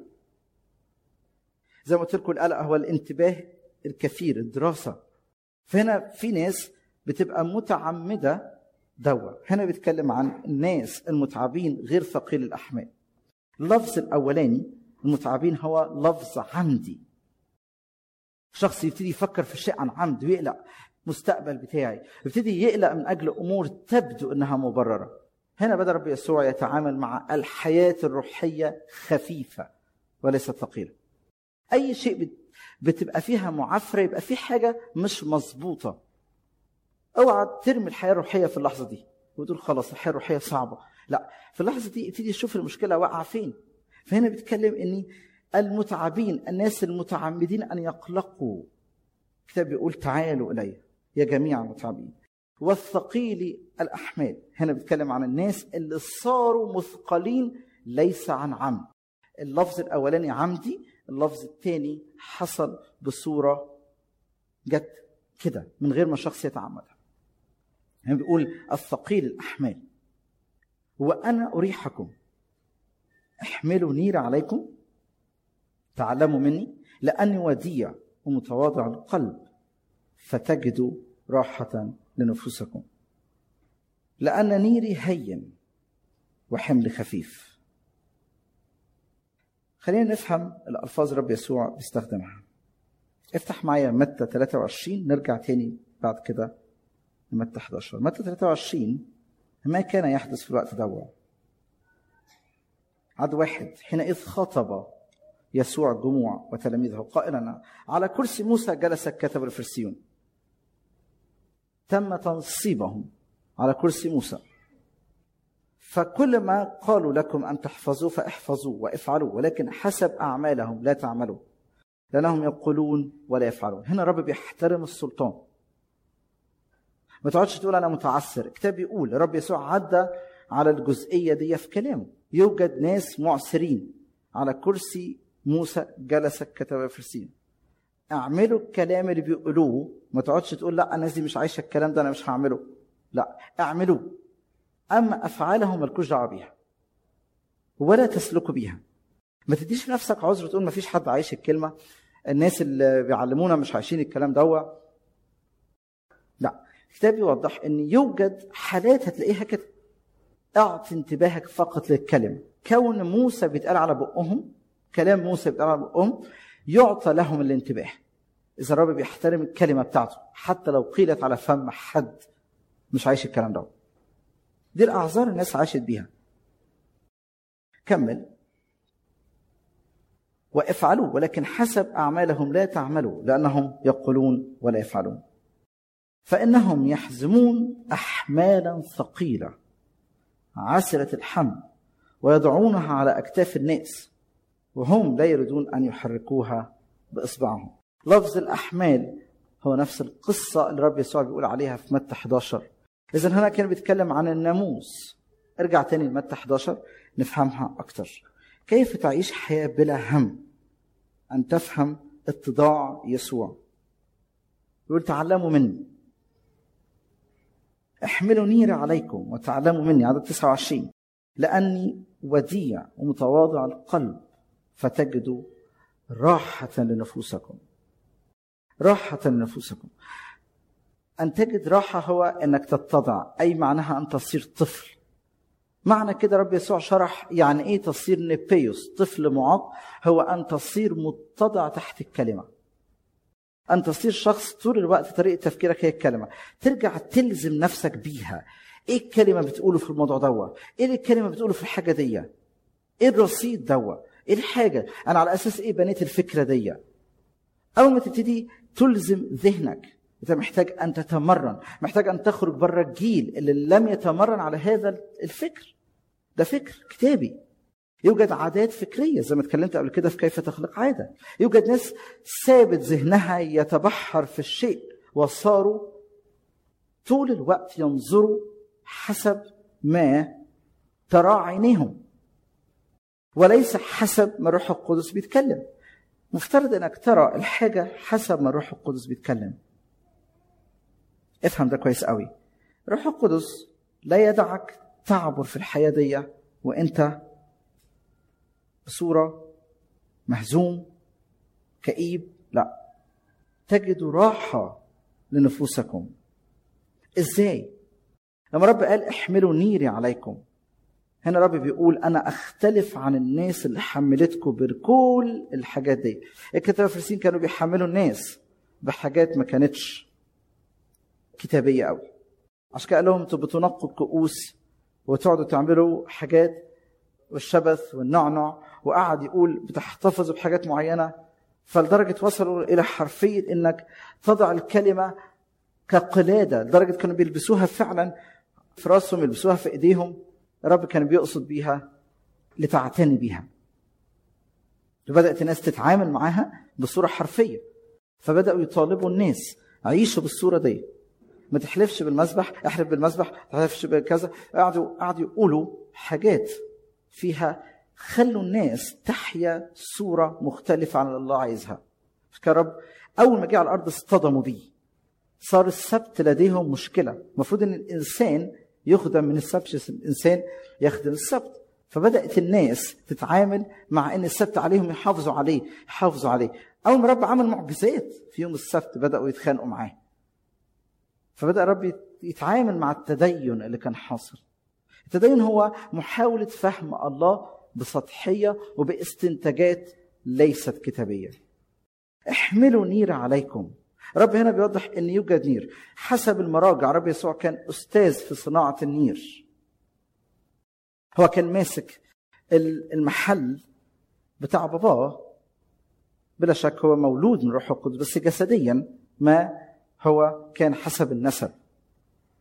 Speaker 2: زي ما قلت لكم القلق هو الانتباه الكثير الدراسة فهنا في ناس بتبقى متعمدة دوا هنا بيتكلم عن الناس المتعبين غير ثقيل الأحمال اللفظ الأولاني المتعبين هو لفظ عمدي شخص يبتدي يفكر في الشيء عن عمد ويقلق مستقبل بتاعي يبتدي يقلق من اجل امور تبدو انها مبرره هنا بدا رب يسوع يتعامل مع الحياه الروحيه خفيفه وليست ثقيله اي شيء بتبقى فيها معافره يبقى في حاجه مش مظبوطه اوعى ترمي الحياه الروحيه في اللحظه دي وتقول خلاص الحياه الروحيه صعبه لا في اللحظه دي ابتدي تشوف المشكله واقعه فين فهنا بيتكلم ان المتعبين الناس المتعمدين ان يقلقوا الكتاب بيقول تعالوا الي يا جميع المتعبين والثقيل الاحمال هنا بيتكلم عن الناس اللي صاروا مثقلين ليس عن عمد اللفظ الاولاني عمدي اللفظ الثاني حصل بصوره جت كده من غير ما شخص يتعمدها يعني بيقول الثقيل الاحمال وانا اريحكم احملوا نير عليكم تعلموا مني لاني وديع ومتواضع القلب فتجدوا راحه لنفوسكم لان نيري هين وحمل خفيف خلينا نفهم الالفاظ رب يسوع بيستخدمها افتح معايا متى 23 نرجع تاني بعد كده لمتى 11 متى 23 ما كان يحدث في الوقت ده عد واحد حينئذ خطب يسوع الجموع وتلاميذه قائلا على كرسي موسى جلس الكتب الفرسيون تم تنصيبهم على كرسي موسى فكل ما قالوا لكم أن تحفظوا فاحفظوا وافعلوا ولكن حسب أعمالهم لا تعملوا لأنهم يقولون ولا يفعلون هنا الرب بيحترم السلطان ما تقعدش تقول أنا متعسر الكتاب بيقول الرب يسوع عدى على الجزئية دي في كلامه يوجد ناس معسرين على كرسي موسى جلس كتب فرسين اعملوا الكلام اللي بيقولوه ما تقعدش تقول لا الناس دي مش عايشه الكلام ده انا مش هعمله لا اعملوه اما افعالهم مالكوش دعوه بيها ولا تسلكوا بيها ما تديش نفسك عذر تقول ما فيش حد عايش الكلمه الناس اللي بيعلمونا مش عايشين الكلام دوا لا الكتاب يوضح ان يوجد حالات هتلاقيها كده اعط انتباهك فقط للكلمه كون موسى بيتقال على بقهم كلام موسى بيتقال على بقهم يعطى لهم الانتباه اذا الرب بيحترم الكلمه بتاعته حتى لو قيلت على فم حد مش عايش الكلام ده دي الاعذار الناس عاشت بيها كمل وافعلوا ولكن حسب اعمالهم لا تعملوا لانهم يقولون ولا يفعلون فانهم يحزمون احمالا ثقيله عسره الحمل ويضعونها على اكتاف الناس وهم لا يريدون ان يحركوها باصبعهم لفظ الاحمال هو نفس القصه اللي رب يسوع بيقول عليها في متى 11 اذا هنا كان بيتكلم عن الناموس ارجع تاني لمتى 11 نفهمها اكتر كيف تعيش حياه بلا هم ان تفهم اتضاع يسوع يقول تعلموا مني احملوا نيري عليكم وتعلموا مني عدد 29 لاني وديع ومتواضع القلب فتجدوا راحة لنفوسكم راحة لنفوسكم أن تجد راحة هو أنك تتضع أي معناها أن تصير طفل معنى كده رب يسوع شرح يعني إيه تصير نبيوس طفل معاق هو أن تصير متضع تحت الكلمة أن تصير شخص طول الوقت طريقة تفكيرك هي الكلمة ترجع تلزم نفسك بيها ايه الكلمه بتقوله في الموضوع دوا ايه الكلمه بتقوله في الحاجه دي ايه الرصيد دوا ايه الحاجه انا على اساس ايه بنيت الفكره دي اول ما تبتدي تلزم ذهنك انت محتاج ان تتمرن محتاج ان تخرج بره الجيل اللي لم يتمرن على هذا الفكر ده فكر كتابي يوجد عادات فكريه زي ما اتكلمت قبل كده في كيف تخلق عاده يوجد ناس ثابت ذهنها يتبحر في الشيء وصاروا طول الوقت ينظروا حسب ما ترى عينيهم وليس حسب ما الروح القدس بيتكلم مفترض انك ترى الحاجه حسب ما الروح القدس بيتكلم افهم ده كويس قوي الروح القدس لا يدعك تعبر في الحياه دي وانت بصوره مهزوم كئيب لا تجد راحه لنفوسكم ازاي لما رب قال احملوا نيري عليكم هنا رب بيقول انا اختلف عن الناس اللي حملتكم بكل الحاجات دي الكتاب الفرسين كانوا بيحملوا الناس بحاجات ما كانتش كتابيه قوي عشان كده قال لهم انتوا بتنقوا الكؤوس وتقعدوا تعملوا حاجات والشبث والنعنع وقعد يقول بتحتفظوا بحاجات معينه فلدرجه وصلوا الى حرفيه انك تضع الكلمه كقلاده لدرجه كانوا بيلبسوها فعلا في راسهم يلبسوها في ايديهم الرب كان بيقصد بيها لتعتني بيها بدات الناس تتعامل معاها بصوره حرفيه فبداوا يطالبوا الناس عيشوا بالصوره دي ما تحلفش بالمسبح احلف بالمسبح ما تحلفش بكذا قعدوا قعدوا يقولوا حاجات فيها خلوا الناس تحيا صوره مختلفه عن اللي الله عايزها كان رب اول ما جه على الارض اصطدموا بيه صار السبت لديهم مشكله المفروض ان الانسان يخدم من السبت الانسان يخدم السبت فبدات الناس تتعامل مع ان السبت عليهم يحافظوا عليه يحافظوا عليه اول ما رب عمل معجزات في يوم السبت بداوا يتخانقوا معاه فبدا رب يتعامل مع التدين اللي كان حاصل التدين هو محاوله فهم الله بسطحيه وباستنتاجات ليست كتابيه احملوا نير عليكم رب هنا بيوضح ان يوجد نير حسب المراجع رب يسوع كان استاذ في صناعه النير هو كان ماسك المحل بتاع باباه بلا شك هو مولود من روح القدس بس جسديا ما هو كان حسب النسب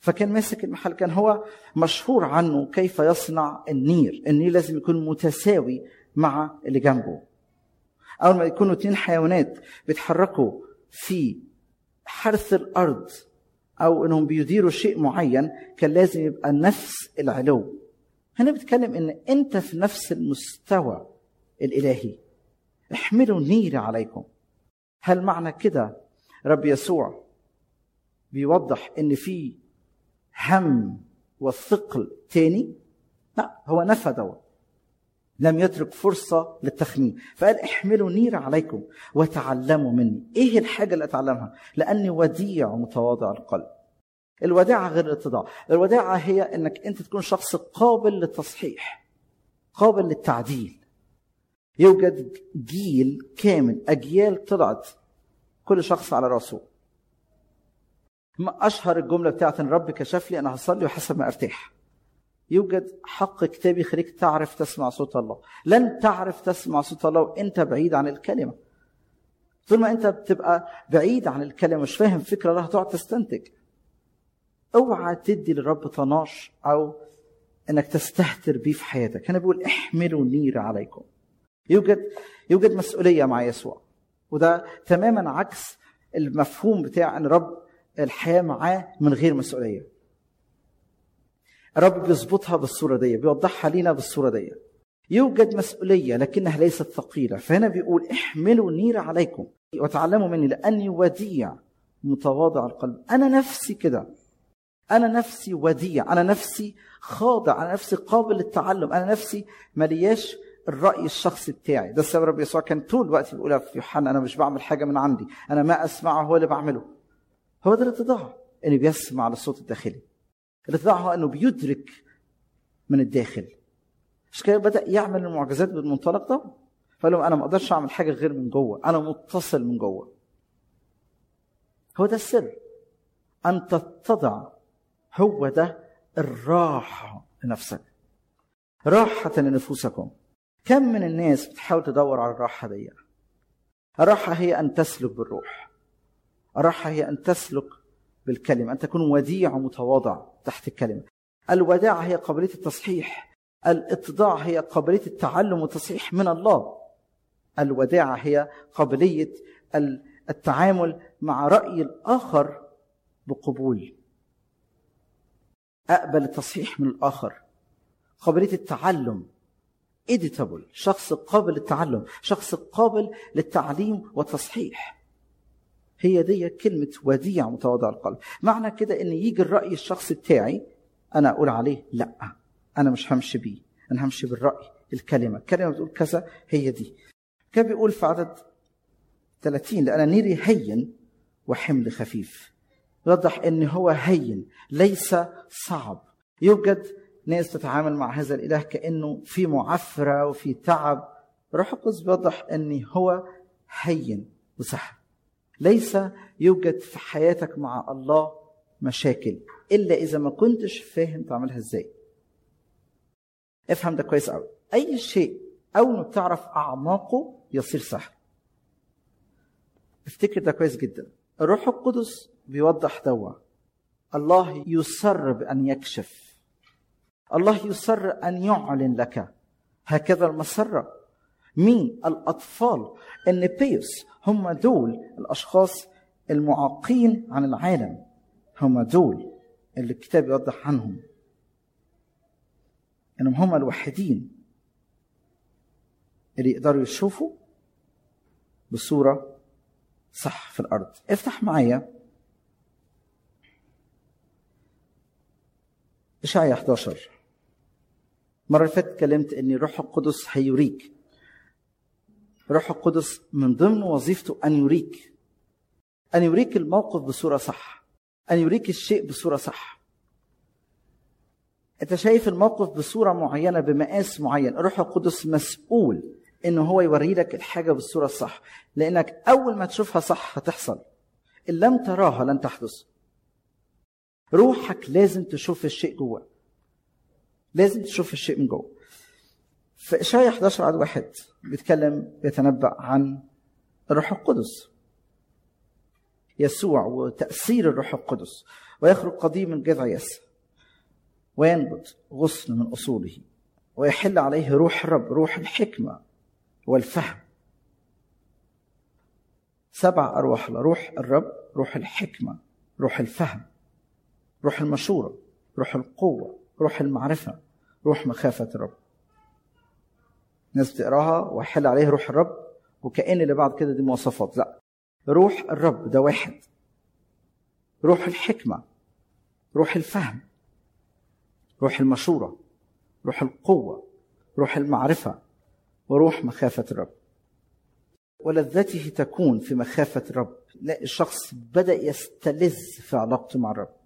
Speaker 2: فكان ماسك المحل كان هو مشهور عنه كيف يصنع النير النير لازم يكون متساوي مع اللي جنبه اول ما يكونوا اتنين حيوانات بيتحركوا في حرث الارض او انهم بيديروا شيء معين كان لازم يبقى نفس العلو هنا بتكلم ان انت في نفس المستوى الالهي احملوا نيري عليكم هل معنى كده رب يسوع بيوضح ان في هم وثقل تاني لا هو نفى دوت لم يترك فرصة للتخمين فقال احملوا نير عليكم وتعلموا مني ايه الحاجة اللي اتعلمها لاني وديع ومتواضع القلب الوداعة غير الاتضاع الوداعة هي انك انت تكون شخص قابل للتصحيح قابل للتعديل يوجد جيل كامل اجيال طلعت كل شخص على راسه ما اشهر الجمله بتاعت ان رب كشف لي انا هصلي وحسب ما ارتاح يوجد حق كتابي يخليك تعرف تسمع صوت الله لن تعرف تسمع صوت الله وانت بعيد عن الكلمه طول ما انت بتبقى بعيد عن الكلمه مش فاهم فكره الله هتقعد تستنتج اوعى تدي للرب طناش او انك تستهتر بيه في حياتك هنا بيقول احملوا نير عليكم يوجد يوجد مسؤوليه مع يسوع وده تماما عكس المفهوم بتاع ان رب الحياه معاه من غير مسؤوليه الرب بيظبطها بالصوره دي بيوضحها لينا بالصوره دي يوجد مسؤوليه لكنها ليست ثقيله فهنا بيقول احملوا نير عليكم وتعلموا مني لاني وديع متواضع القلب انا نفسي كده انا نفسي وديع انا نفسي خاضع انا نفسي قابل للتعلم انا نفسي ملياش الراي الشخصي بتاعي ده السبب رب يسوع كان طول الوقت بيقولها في يوحنا انا مش بعمل حاجه من عندي انا ما اسمعه هو اللي بعمله هو ده الاتضاع انه بيسمع للصوت الداخلي الاتضاع هو انه بيدرك من الداخل مش كده بدا يعمل المعجزات بالمنطلق ده فقال لهم انا ما اقدرش اعمل حاجه غير من جوه انا متصل من جوه هو ده السر ان تتضع هو ده الراحه لنفسك راحه لنفوسكم كم من الناس بتحاول تدور على الراحه دي الراحه هي ان تسلك بالروح الراحه هي ان تسلك بالكلمه ان تكون وديع ومتواضع تحت الكلمه الوداع هي قابليه التصحيح الاتضاع هي قابليه التعلم والتصحيح من الله الوداعه هي قابليه التعامل مع راي الاخر بقبول اقبل التصحيح من الاخر قابليه التعلم editable شخص قابل للتعلم شخص قابل للتعليم والتصحيح هي دي كلمة وديع متواضع القلب معنى كده ان يجي الرأي الشخصي بتاعي انا اقول عليه لا انا مش همشي بيه انا همشي بالرأي الكلمة الكلمة بتقول كذا هي دي كان بيقول في عدد 30 لأن نيري هين وحمل خفيف يوضح ان هو هين ليس صعب يوجد ناس تتعامل مع هذا الاله كانه في معفره وفي تعب روح القدس بيوضح ان هو هين وسهل ليس يوجد في حياتك مع الله مشاكل الا اذا ما كنتش فاهم تعملها ازاي افهم ده كويس قوي اي شيء اول ما بتعرف اعماقه يصير سهل افتكر ده كويس جدا الروح القدس بيوضح دوا الله يصر بان يكشف الله يصر ان يعلن لك هكذا المسره مين الاطفال النبيوس هم دول الاشخاص المعاقين عن العالم هم دول اللي الكتاب يوضح عنهم انهم هم الوحيدين اللي يقدروا يشوفوا بصوره صح في الارض افتح معايا اشعيا 11 المره اللي فاتت اتكلمت ان الروح القدس هيوريك الروح القدس من ضمن وظيفته ان يريك ان يريك الموقف بصوره صح ان يريك الشيء بصوره صح انت شايف الموقف بصوره معينه بمقاس معين الروح القدس مسؤول انه هو يوري لك الحاجه بالصوره الصح لانك اول ما تشوفها صح هتحصل ان لم تراها لن تحدث روحك لازم تشوف الشيء جوه لازم تشوف الشيء من جوه في إشعياء 11 عدد واحد بيتكلم بيتنبأ عن الروح القدس يسوع وتأثير الروح القدس ويخرج قضيب من جذع يسع وينبت غصن من أصوله ويحل عليه روح الرب روح الحكمة والفهم سبع أرواح روح الرب روح الحكمة روح الفهم روح المشورة روح القوة روح المعرفة روح مخافة الرب ناس بتقراها ويحل عليه روح الرب وكأن اللي بعد كده دي مواصفات لا روح الرب ده واحد روح الحكمة روح الفهم روح المشورة روح القوة روح المعرفة وروح مخافة الرب ولذته تكون في مخافة الرب لا الشخص بدأ يستلذ في علاقته مع الرب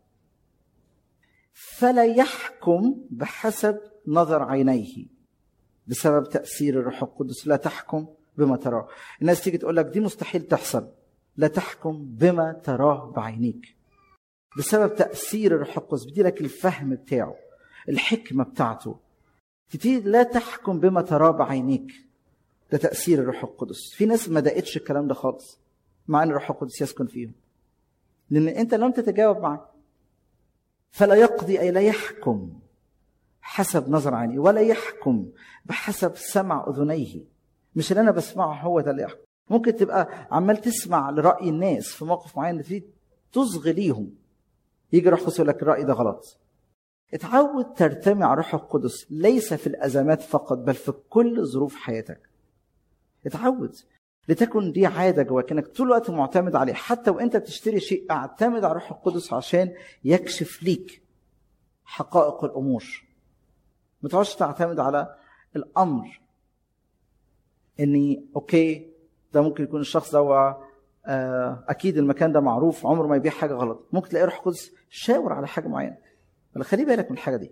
Speaker 2: فلا يحكم بحسب نظر عينيه بسبب تأثير الروح القدس لا تحكم بما تراه الناس تيجي تقول لك دي مستحيل تحصل لا تحكم بما تراه بعينيك بسبب تأثير الروح القدس بدي لك الفهم بتاعه الحكمة بتاعته تبتدي لا تحكم بما تراه بعينيك ده تأثير الروح القدس في ناس ما دقتش الكلام ده خالص مع ان الروح القدس يسكن فيهم لان انت لم تتجاوب معه فلا يقضي اي لا يحكم حسب نظر عيني ولا يحكم بحسب سمع اذنيه مش اللي انا بسمعه هو ده اللي يحكم ممكن تبقى عمال تسمع لراي الناس في موقف معين تبتدي تصغي ليهم يجي روح القدس يقول لك الراي ده غلط اتعود ترتمي على روح القدس ليس في الازمات فقط بل في كل ظروف حياتك اتعود لتكن دي عاده جواك انك طول الوقت معتمد عليه حتى وانت بتشتري شيء اعتمد على روح القدس عشان يكشف ليك حقائق الامور ما تقعدش تعتمد على الامر اني اوكي ده ممكن يكون الشخص ده هو آه اكيد المكان ده معروف عمره ما يبيع حاجه غلط ممكن تلاقي روح القدس شاور على حاجه معينه ولا خلي بالك من الحاجه دي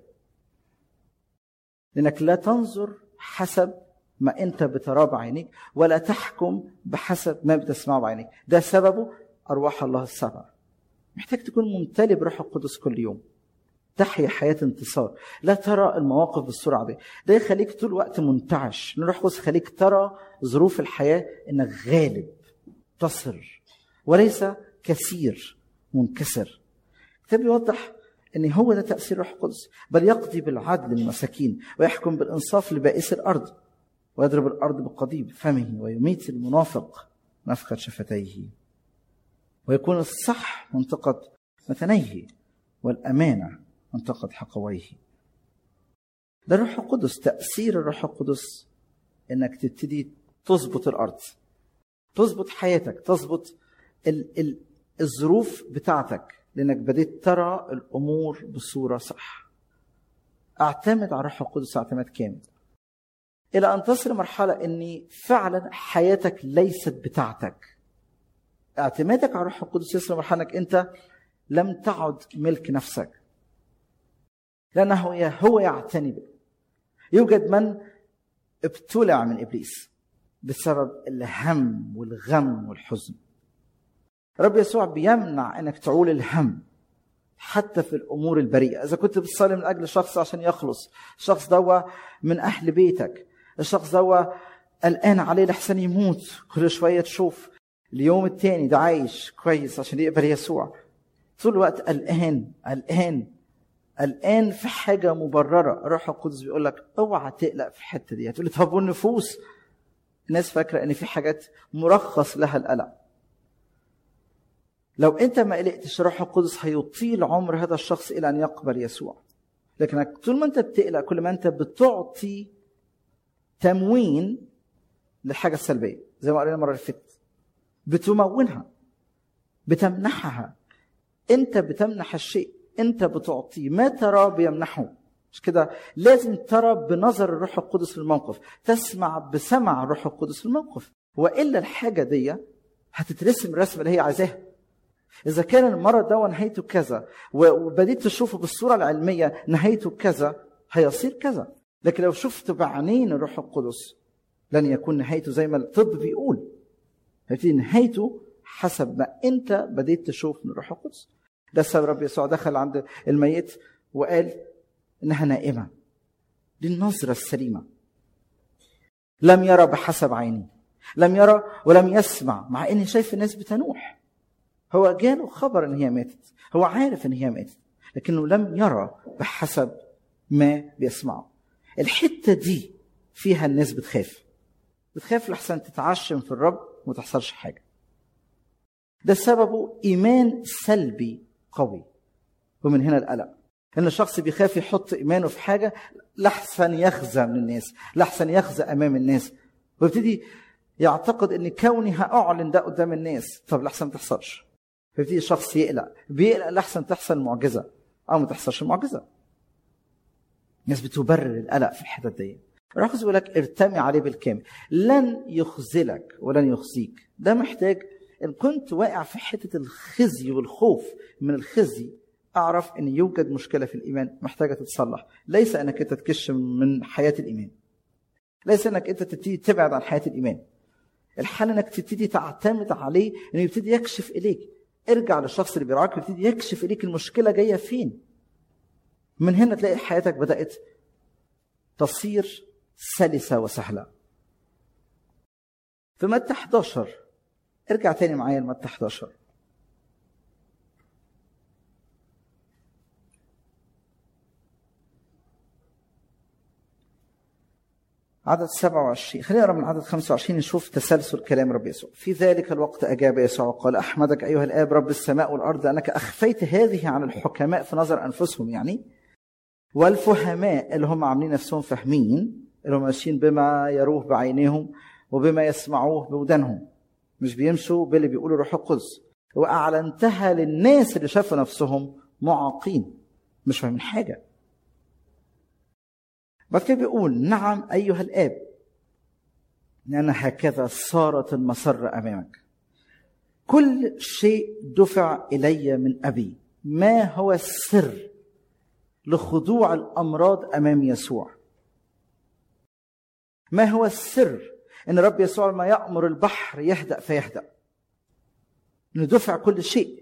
Speaker 2: لانك لا تنظر حسب ما انت بتراه بعينيك ولا تحكم بحسب ما بتسمعه بعينيك ده سببه ارواح الله السبع محتاج تكون ممتلئ بروح القدس كل يوم تحيا حياة انتصار لا ترى المواقف بالسرعة دي ده يخليك طول الوقت منتعش الروح القدس يخليك ترى ظروف الحياة انك غالب تصر وليس كثير منكسر الكتاب يوضح ان هو ده تأثير الروح القدس بل يقضي بالعدل للمساكين ويحكم بالانصاف لبائس الارض ويضرب الارض بقضيب فمه ويميت المنافق نفخة شفتيه ويكون الصح منطقة مثنيه والأمانة منطقة حقويه ده الروح القدس تأثير الروح القدس إنك تبتدي تظبط الأرض تظبط حياتك تظبط ال- ال- الظروف بتاعتك لأنك بديت ترى الأمور بصورة صح اعتمد على الروح القدس اعتماد كامل الى ان تصل مرحله ان فعلا حياتك ليست بتاعتك اعتمادك على الروح القدس يصل مرحله انك انت لم تعد ملك نفسك لانه هو يعتني بك يوجد من ابتلع من ابليس بسبب الهم والغم والحزن رب يسوع بيمنع انك تعول الهم حتى في الامور البريئه اذا كنت بتصلي من اجل شخص عشان يخلص الشخص دوا من اهل بيتك الشخص دوا قلقان عليه لحسن يموت كل شويه تشوف اليوم التاني ده عايش كويس عشان يقبل يسوع طول الوقت قلقان قلقان قلقان في حاجه مبرره الروح القدس بيقول لك اوعى تقلق في الحته دي هتقول لي طب والنفوس الناس فاكره ان في حاجات مرخص لها القلق لو انت ما قلقتش الروح القدس هيطيل عمر هذا الشخص الى ان يقبل يسوع لكنك طول ما انت بتقلق كل ما انت بتعطي تموين للحاجه السلبيه زي ما قلنا المره اللي فاتت بتمونها بتمنحها انت بتمنح الشيء انت بتعطيه ما ترى بيمنحه مش كده لازم ترى بنظر الروح القدس في الموقف تسمع بسمع الروح القدس في الموقف والا الحاجه دي هتترسم الرسمه اللي هي عايزاها إذا كان المرض ده نهايته كذا وبديت تشوفه بالصورة العلمية نهايته كذا هيصير كذا لكن لو شفت بعينين الروح القدس لن يكون نهايته زي ما الطب بيقول هيبتدي نهايته حسب ما أنت بديت تشوف من الروح القدس ده السبب رب يسوع دخل عند الميت وقال إنها نائمة دي النظرة السليمة لم يرى بحسب عيني لم يرى ولم يسمع مع إني شايف الناس بتنوح هو جاله خبر ان هي ماتت هو عارف ان هي ماتت لكنه لم يرى بحسب ما بيسمعه الحته دي فيها الناس بتخاف بتخاف لحسن تتعشم في الرب وما تحصلش حاجه ده سببه ايمان سلبي قوي ومن هنا القلق ان الشخص بيخاف يحط ايمانه في حاجه لحسن يخزى من الناس لحسن يخزى امام الناس ويبتدي يعتقد ان كوني هاعلن ده قدام الناس طب لحسن ما تحصلش فيبتدي الشخص يقلق بيقلق لحسن تحصل معجزه او ما تحصلش معجزه الناس بتبرر القلق في الحتت دي الروح يقول لك ارتمي عليه بالكامل لن يخذلك ولن يخزيك ده محتاج ان كنت واقع في حته الخزي والخوف من الخزي اعرف ان يوجد مشكله في الايمان محتاجه تتصلح ليس انك انت تكش من حياه الايمان ليس انك انت تبتدي تبعد عن حياه الايمان الحل انك تبتدي تعتمد عليه انه يبتدي يكشف اليك ارجع للشخص اللي بيراك يبتدي يكشف اليك المشكله جايه فين من هنا تلاقي حياتك بدات تصير سلسه وسهله في متى 11 ارجع تاني معايا لمتى 11 عدد 27 خلينا نقرا من عدد 25 نشوف تسلسل كلام رب يسوع في ذلك الوقت اجاب يسوع وقال احمدك ايها الاب رب السماء والارض انك اخفيت هذه عن الحكماء في نظر انفسهم يعني والفهماء اللي هم عاملين نفسهم فاهمين اللي هم ماشيين بما يروه بعينيهم وبما يسمعوه بودانهم مش بيمشوا باللي بيقولوا روح القدس واعلنتها للناس اللي شافوا نفسهم معاقين مش فاهمين حاجه بعد كده بيقول نعم أيها الآب لأن هكذا صارت المسرة أمامك كل شيء دفع إلي من أبي ما هو السر لخضوع الأمراض أمام يسوع ما هو السر ان رب يسوع لما يامر البحر يهدا فيهدا انه دفع كل شيء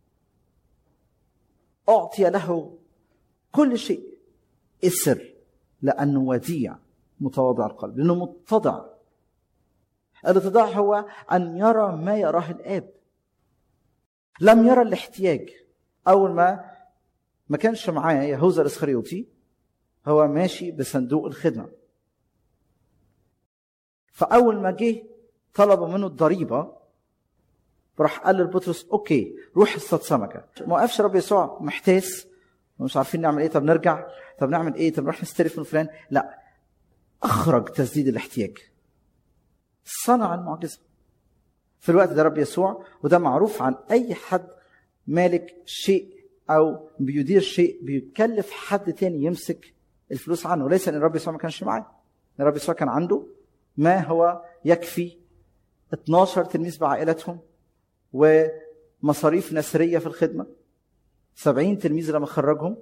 Speaker 2: اعطي له كل شيء السر لانه وديع متواضع القلب لانه متضع الاتضاع هو ان يرى ما يراه الاب لم يرى الاحتياج اول ما ما كانش معاه يهوذا الاسخريوطي هو ماشي بصندوق الخدمه فاول ما جه طلب منه الضريبه راح قال لبطرس اوكي روح اصطاد سمكه ما وقفش رب يسوع محتاس ومش عارفين نعمل ايه طب نرجع طب نعمل ايه طب نروح نستلف من فلان لا اخرج تسديد الاحتياج صنع المعجزه في الوقت ده رب يسوع وده معروف عن اي حد مالك شيء او بيدير شيء بيكلف حد تاني يمسك الفلوس عنه ليس ان الرب يسوع ما كانش معاه الرب يسوع كان عنده ما هو يكفي 12 تلميذ بعائلتهم ومصاريف نسريه في الخدمه 70 تلميذ لما خرجهم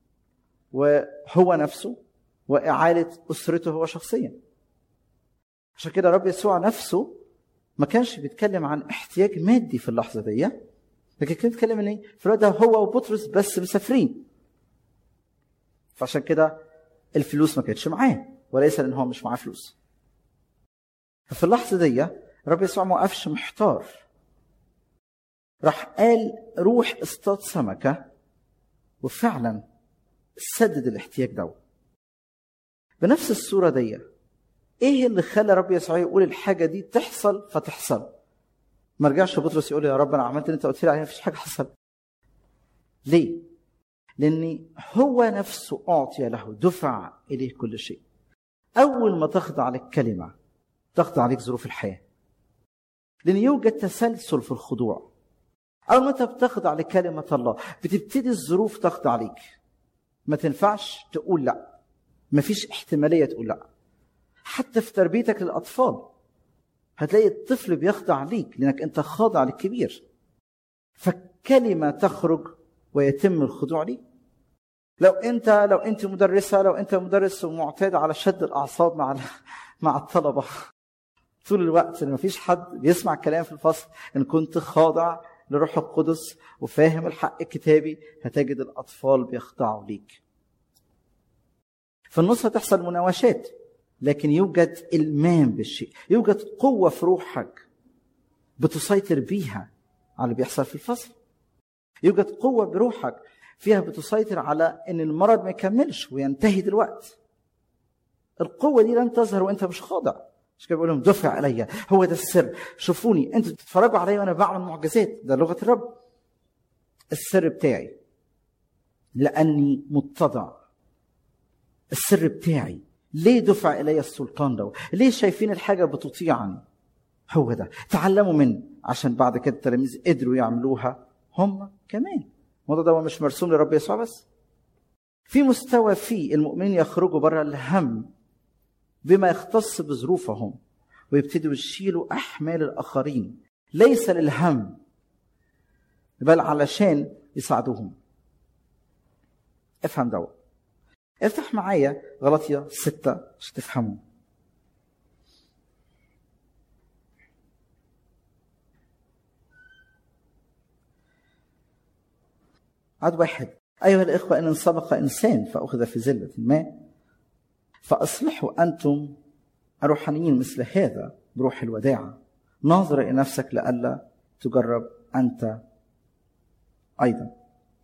Speaker 2: وهو نفسه وإعالة أسرته هو شخصيا عشان كده رب يسوع نفسه ما كانش بيتكلم عن احتياج مادي في اللحظة دي لكن كان بيتكلم ان في الوقت ده هو وبطرس بس مسافرين فعشان كده الفلوس ما كانتش معاه وليس لان هو مش معاه فلوس ففي اللحظة دي رب يسوع ما وقفش محتار راح قال روح اصطاد سمكة وفعلا سدد الاحتياج ده بنفس الصورة دي ايه اللي خلى رب يسوع يقول الحاجة دي تحصل فتحصل ما رجعش بطرس يقول يا رب انا عملت اللي انت قلت لي عليه مفيش حاجة حصل ليه؟ لأن هو نفسه أعطي له دفع إليه كل شيء أول ما تخضع للكلمة تخضع عليك ظروف الحياة لأن يوجد تسلسل في الخضوع أول ما أنت بتخضع لكلمة الله بتبتدي الظروف تخضع عليك ما تنفعش تقول لا مفيش احتمالية تقول لا حتى في تربيتك للأطفال هتلاقي الطفل بيخضع ليك لأنك أنت خاضع للكبير فالكلمة تخرج ويتم الخضوع ليك لو انت لو انت مدرسه لو انت مدرس ومعتاد على شد الاعصاب مع مع الطلبه طول الوقت ان مفيش حد بيسمع الكلام في الفصل ان كنت خاضع لروح القدس وفاهم الحق الكتابي هتجد الاطفال بيخضعوا ليك في النص هتحصل مناوشات لكن يوجد المام بالشيء يوجد قوه في روحك بتسيطر بيها على اللي بيحصل في الفصل يوجد قوة بروحك فيها بتسيطر على ان المرض ما يكملش وينتهي دلوقتي القوة دي لن تظهر وانت مش خاضع مش كده بقول لهم دفع عليا هو ده السر شوفوني انتوا تتفرجوا عليا وانا بعمل معجزات ده لغة الرب السر بتاعي لاني متضع السر بتاعي ليه دفع الي السلطان ده ليه شايفين الحاجه بتطيعني هو ده تعلموا منه عشان بعد كده التلاميذ قدروا يعملوها هم كمان الموضوع ده مش مرسوم لرب يسوع بس في مستوى فيه المؤمنين يخرجوا بره الهم بما يختص بظروفهم ويبتدوا يشيلوا احمال الاخرين ليس للهم بل علشان يساعدوهم افهم دوت افتح معايا غلطية ستة عشان تفهموا عدد واحد أيها الإخوة إن سبق إنسان فأخذ في زلة ما فأصلحوا أنتم الروحانيين مثل هذا بروح الوداعة ناظر إلى نفسك لئلا تجرب أنت أيضا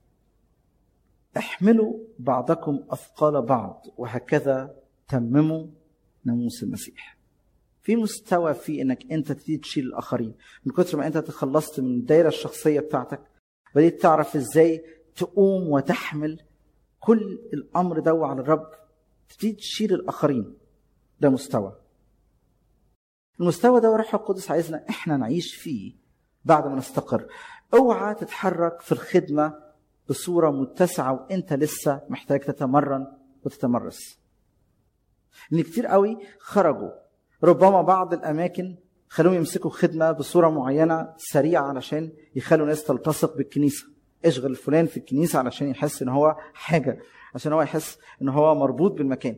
Speaker 2: احملوا بعضكم أثقال بعض وهكذا تمموا ناموس المسيح في مستوى في انك انت تبتدي تشيل الاخرين من كتر ما انت تخلصت من الدايره الشخصيه بتاعتك بديت تعرف ازاي تقوم وتحمل كل الامر ده على الرب تبتدي تشيل الاخرين ده مستوى المستوى ده الروح القدس عايزنا احنا نعيش فيه بعد ما نستقر اوعى تتحرك في الخدمه بصوره متسعه وانت لسه محتاج تتمرن وتتمرس ان كتير قوي خرجوا ربما بعض الاماكن خلوهم يمسكوا خدمه بصوره معينه سريعه علشان يخلوا ناس تلتصق بالكنيسه اشغل فلان في الكنيسه علشان يحس ان هو حاجه عشان هو يحس ان هو مربوط بالمكان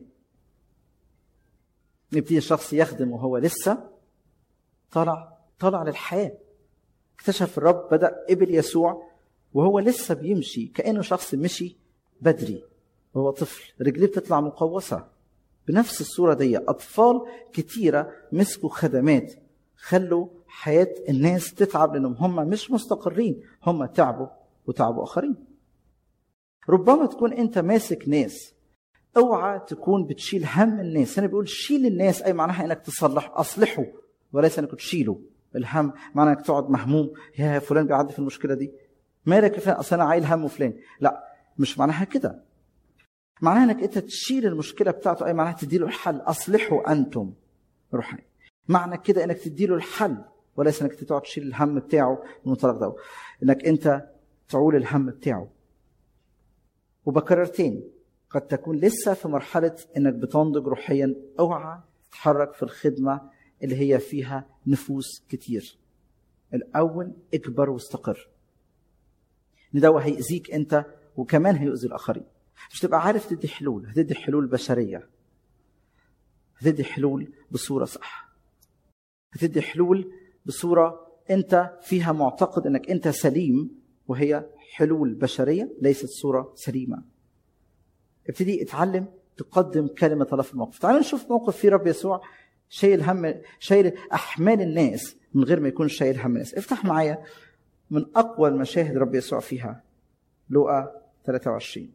Speaker 2: يبتدي الشخص يخدم وهو لسه طالع طالع للحياه اكتشف الرب بدا قبل يسوع وهو لسه بيمشي كانه شخص مشي بدري وهو طفل رجليه بتطلع مقوسه بنفس الصورة دي أطفال كتيرة مسكوا خدمات خلوا حياة الناس تتعب لأنهم هم مش مستقرين هم تعبوا وتعبوا آخرين ربما تكون أنت ماسك ناس اوعى تكون بتشيل هم الناس انا بقول شيل الناس اي معناها انك تصلح اصلحه وليس انك تشيله الهم معنى انك تقعد مهموم يا فلان بيعدي في المشكله دي مالك فلان اصل انا عايل هم فلان لا مش معناها كده معناها انك انت تشيل المشكله بتاعته اي معناها تديله الحل اصلحوا انتم روحاني معنى كده انك تديله الحل وليس انك تقعد تشيل الهم بتاعه من المنطلق ده انك انت تعول الهم بتاعه وبكرر تاني قد تكون لسه في مرحلة انك بتنضج روحيا اوعى تتحرك في الخدمة اللي هي فيها نفوس كتير الاول اكبر واستقر ان ده هيأذيك انت وكمان هيؤذي الاخرين مش تبقى عارف تدي حلول هتدي حلول بشرية هتدي حلول بصورة صح هتدي حلول بصورة انت فيها معتقد انك انت سليم وهي حلول بشرية ليست صورة سليمة ابتدي اتعلم تقدم كلمة الله في الموقف تعالوا نشوف موقف فيه رب يسوع شايل هم شايل أحمال الناس من غير ما يكون شايل هم الناس افتح معايا من أقوى المشاهد رب يسوع فيها لوقا 23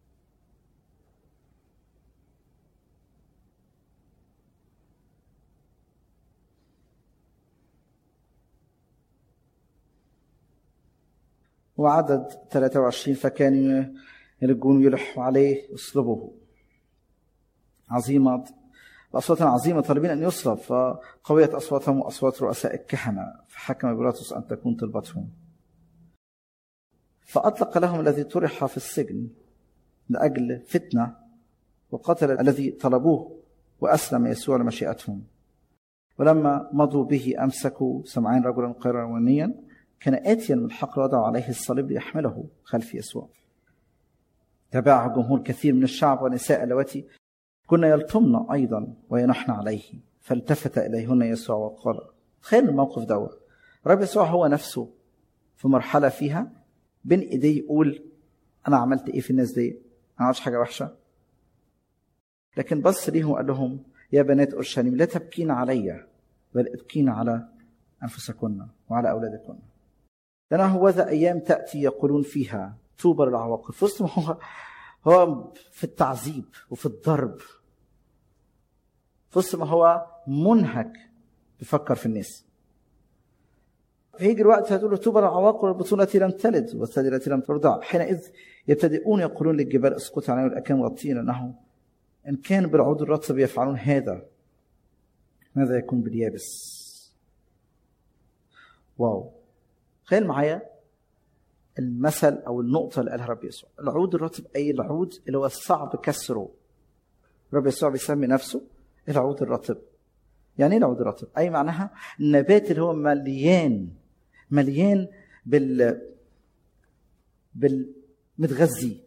Speaker 2: وعدد 23 فكانوا يلقون يلحوا عليه اصلبوه عظيمة بأصوات عظيمة طالبين أن يصلب فقويت أصواتهم وأصوات رؤساء الكهنة فحكم بيلاطس أن تكون طلبتهم فأطلق لهم الذي طرح في السجن لأجل فتنة وقتل الذي طلبوه وأسلم يسوع لمشيئتهم ولما مضوا به أمسكوا سمعين رجلا قيروانيا كان آتيا من الحقل وضعوا عليه الصليب ليحمله خلف يسوع تبعه جمهور كثير من الشعب ونساء اللواتي كنا يلطمن أيضا وينحن عليه فالتفت إليهن يسوع وقال تخيل الموقف ده رب يسوع هو نفسه في مرحلة فيها بين إيديه يقول أنا عملت إيه في الناس دي أنا ما عملتش حاجة وحشة لكن بص ليهم وقال لهم يا بنات أورشليم لا تبكين علي بل ابكين على أنفسكن وعلى أولادكن لأنه هو ذا أيام تأتي يقولون فيها طوبى للعواقب في وسط ما هو هو في التعذيب وفي الضرب في وسط ما هو منهك بيفكر في الناس فيجي الوقت هتقول له طوبى للعواقب البطولة التي لم تلد والثدي التي لم ترضع حينئذ يبتدئون يقولون للجبال اسقط علينا والاكام غطينا انه ان كان بالعود الرطب يفعلون هذا ماذا يكون باليابس واو تخيل معايا المثل او النقطه اللي قالها رب يسوع العود الرطب اي العود اللي هو صعب كسره رب يسوع بيسمي نفسه العود الرطب يعني ايه العود الرطب اي معناها النبات اللي هو مليان مليان بال بال متغذي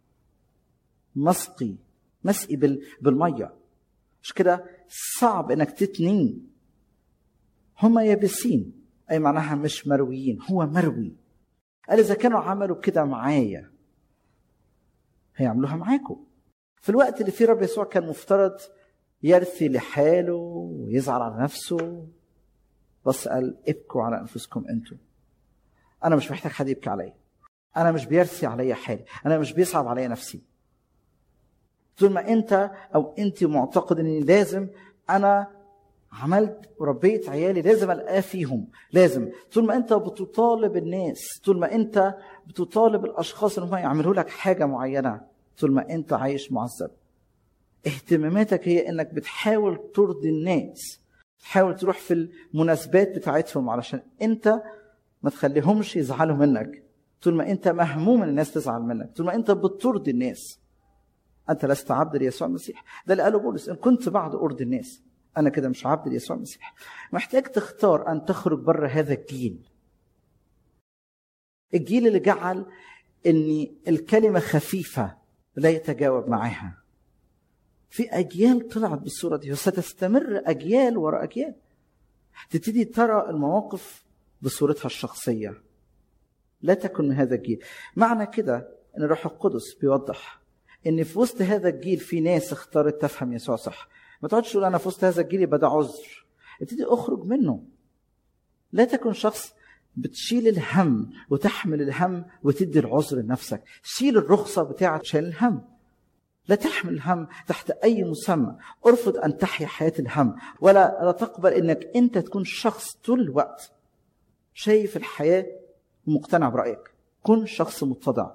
Speaker 2: مسقي مسقي بال... بالميه مش كده صعب انك تتنيه هما يابسين اي معناها مش مرويين هو مروي قال اذا كانوا عملوا كده معايا هيعملوها معاكم في الوقت اللي فيه رب يسوع كان مفترض يرثي لحاله ويزعل على نفسه بس قال ابكوا على انفسكم انتم انا مش محتاج حد يبكي عليا انا مش بيرثي عليا حالي انا مش بيصعب عليا نفسي طول ما انت او انت معتقد اني لازم انا عملت وربيت عيالي لازم القاه فيهم لازم طول ما انت بتطالب الناس طول ما انت بتطالب الاشخاص ان هم يعملوا لك حاجه معينه طول ما انت عايش معذب اهتماماتك هي انك بتحاول ترضي الناس تحاول تروح في المناسبات بتاعتهم علشان انت ما تخليهمش يزعلوا منك طول ما انت مهموم ان الناس تزعل منك طول ما انت بترضي الناس انت لست عبد ليسوع المسيح ده اللي قاله بولس ان كنت بعد ارضي الناس انا كده مش عبد ليسوع المسيح محتاج تختار ان تخرج بره هذا الجيل الجيل اللي جعل ان الكلمه خفيفه لا يتجاوب معاها في اجيال طلعت بالصوره دي وستستمر اجيال وراء اجيال تبتدي ترى المواقف بصورتها الشخصيه لا تكن من هذا الجيل معنى كده ان الروح القدس بيوضح ان في وسط هذا الجيل في ناس اختارت تفهم يسوع صح ما تقعدش تقول انا في وسط هذا الجيل يبقى ده عذر ابتدي اخرج منه لا تكن شخص بتشيل الهم وتحمل الهم وتدي العذر لنفسك شيل الرخصه بتاعه شيل الهم لا تحمل الهم تحت اي مسمى ارفض ان تحيا حياه الهم ولا لا تقبل انك انت تكون شخص طول الوقت شايف الحياه ومقتنع برايك كن شخص متضع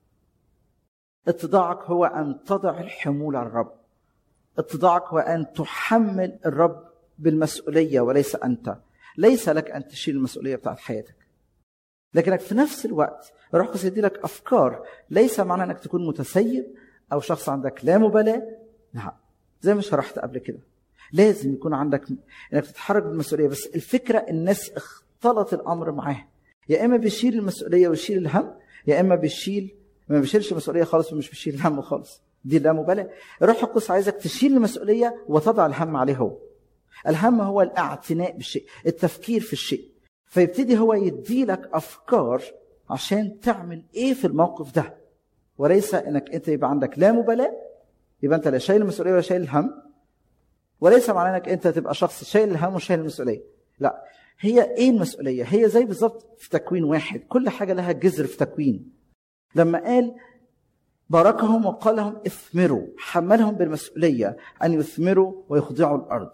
Speaker 2: اتضاعك هو ان تضع الحمول على الرب اتضاعك هو ان تحمل الرب بالمسؤوليه وليس انت ليس لك ان تشيل المسؤوليه بتاعت حياتك لكنك في نفس الوقت الروح القدس يدي لك افكار ليس معنى انك تكون متسيب او شخص عندك لا مبالاه لا زي ما شرحت قبل كده لازم يكون عندك انك تتحرك بالمسؤوليه بس الفكره الناس اختلط الامر معاها يا اما بيشيل المسؤوليه ويشيل الهم يا اما بيشيل ما بيشيلش المسؤوليه خالص ومش بيشيل الهم خالص دي لا مبالاه الروح القدس عايزك تشيل المسؤوليه وتضع الهم عليه هو الهم هو الاعتناء بالشيء التفكير في الشيء فيبتدي هو يدي لك افكار عشان تعمل ايه في الموقف ده وليس انك انت يبقى عندك لا مبالاه يبقى انت لا شايل المسؤوليه ولا شايل الهم وليس معناه انك انت تبقى شخص شايل الهم وشايل المسؤوليه لا هي ايه المسؤوليه هي زي بالظبط في تكوين واحد كل حاجه لها جذر في تكوين لما قال باركهم وقال لهم اثمروا حملهم بالمسؤوليه ان يثمروا ويخضعوا الارض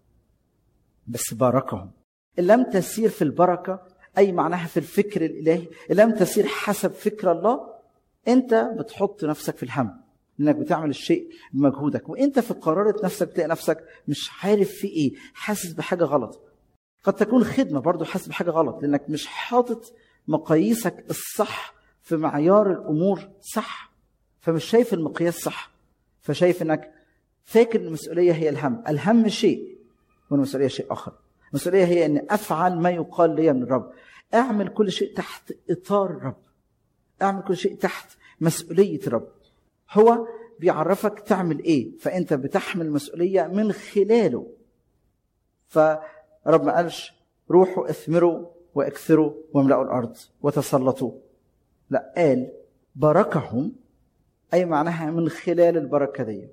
Speaker 2: بس باركهم ان لم تسير في البركه اي معناها في الفكر الالهي ان لم تسير حسب فكر الله انت بتحط نفسك في الهم انك بتعمل الشيء بمجهودك وانت في قرارة نفسك تلاقي نفسك مش عارف في ايه حاسس بحاجه غلط قد تكون خدمه برضو حاسس بحاجه غلط لانك مش حاطط مقاييسك الصح في معيار الامور صح فمش شايف المقياس صح فشايف انك فاكر ان المسؤوليه هي الهم الهم شيء والمسؤوليه شيء اخر المسؤوليه هي ان افعل ما يقال لي من الرب اعمل كل شيء تحت اطار الرب اعمل كل شيء تحت مسؤوليه الرب هو بيعرفك تعمل ايه فانت بتحمل مسؤوليه من خلاله فرب ما قالش روحوا اثمروا واكثروا واملأوا الارض وتسلطوا لا قال باركهم اي معناها من خلال البركه دي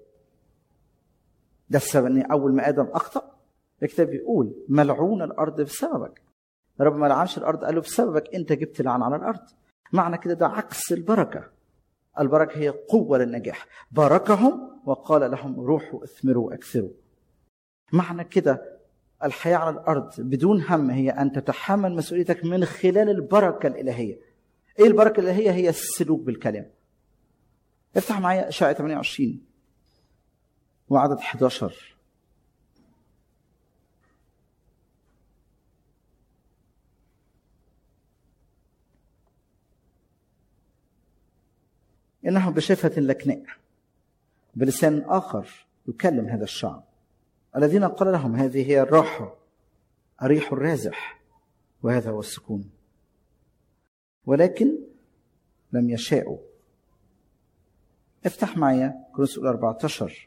Speaker 2: ده السبب ان اول ما ادم اخطا الكتاب بيقول ملعون الارض بسببك رب ما لعنش الارض قال له بسببك انت جبت لعن على الارض معنى كده ده عكس البركه البركه هي قوه للنجاح باركهم وقال لهم روحوا اثمروا واكثروا معنى كده الحياه على الارض بدون هم هي ان تتحمل مسؤوليتك من خلال البركه الالهيه ايه البركه الالهيه هي السلوك بالكلام افتح معايا اشعه 28 وعدد 11 إنه بشفة لكناء بلسان آخر يكلم هذا الشعب الذين قال لهم هذه هي الراحة الريح الرازح وهذا هو السكون ولكن لم يشاءوا افتح معايا كورنثوس 14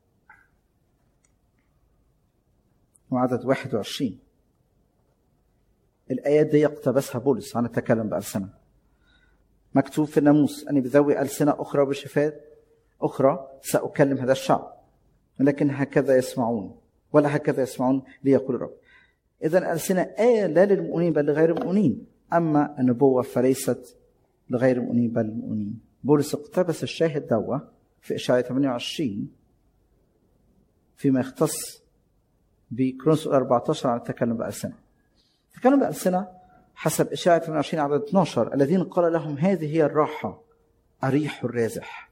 Speaker 2: وعدد 21 الآيات دي اقتبسها بولس عن التكلم بألسنة مكتوب في الناموس أني بذوي ألسنة أخرى وبشفات أخرى سأكلم هذا الشعب لكن هكذا يسمعون ولا هكذا يسمعون ليقول الرب إذا الألسنة آية لا للمؤمنين بل لغير المؤمنين أما النبوة فليست لغير المؤمنين بل المؤمنين بولس اقتبس الشاهد دوا في إشعياء 28 فيما يختص بكرونس 14 عن التكلم بألسنة التكلم بألسنة حسب إشاعة 28 عدد 12 الذين قال لهم هذه هي الراحة الريح الرازح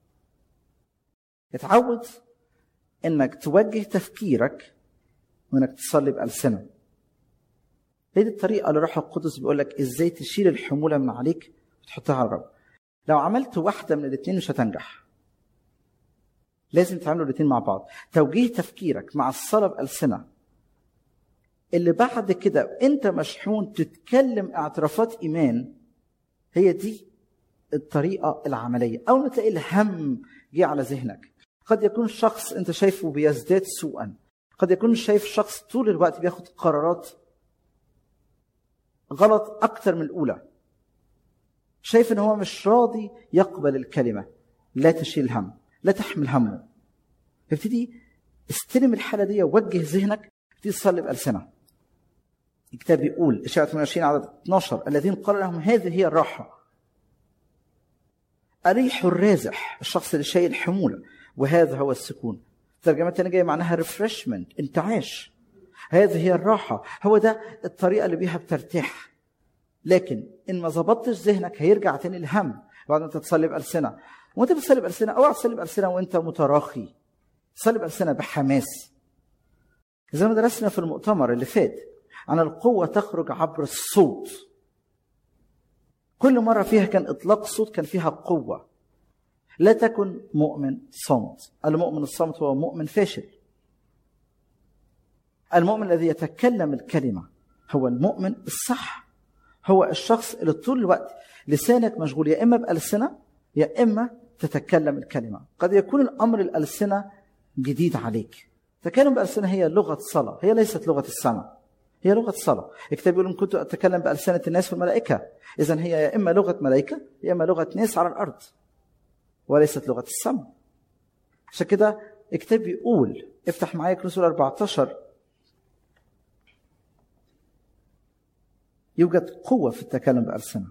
Speaker 2: اتعود انك توجه تفكيرك وانك تصلي بألسنة هي دي الطريقة اللي الروح القدس بيقول لك ازاي تشيل الحمولة من عليك وتحطها على الرب لو عملت واحدة من الاثنين مش هتنجح لازم تعملوا الاثنين مع بعض توجيه تفكيرك مع الصلاة بألسنة اللي بعد كده انت مشحون تتكلم اعترافات ايمان هي دي الطريقه العمليه اول ما تلاقي الهم جه على ذهنك قد يكون شخص انت شايفه بيزداد سوءا قد يكون شايف شخص طول الوقت بياخد قرارات غلط اكتر من الاولى شايف ان هو مش راضي يقبل الكلمه لا تشيل هم لا تحمل همه ابتدي استلم الحاله دي ووجه ذهنك ابتدي تصلي بالسنه الكتاب بيقول اشعياء 28 عدد 12 الذين قال لهم هذه هي الراحه الريح الرازح الشخص اللي شايل حموله وهذا هو السكون الترجمه الثانيه جايه معناها ريفرشمنت انتعاش هذه هي الراحه هو ده الطريقه اللي بيها بترتاح لكن ان ما ظبطتش ذهنك هيرجع تاني الهم بعد ما انت تصلي بالسنه وانت بتصلي بالسنه اوعى تصلي بالسنه وانت متراخي صلي بالسنه بحماس زي ما درسنا في المؤتمر اللي فات عن القوة تخرج عبر الصوت كل مرة فيها كان إطلاق صوت كان فيها قوة لا تكن مؤمن صمت المؤمن الصمت هو مؤمن فاشل المؤمن الذي يتكلم الكلمة هو المؤمن الصح هو الشخص اللي طول الوقت لسانك مشغول يا إما بألسنة يا إما تتكلم الكلمة قد يكون الأمر الألسنة جديد عليك تكلم بألسنة هي لغة صلاة هي ليست لغة السماء هي لغة صلاة الكتاب يقول إن كنت أتكلم بألسنة الناس والملائكة إذا هي يا إما لغة ملائكة يا إما لغة ناس على الأرض وليست لغة السماء عشان كده الكتاب بيقول افتح معايا كرسول 14 يوجد قوة في التكلم بألسنة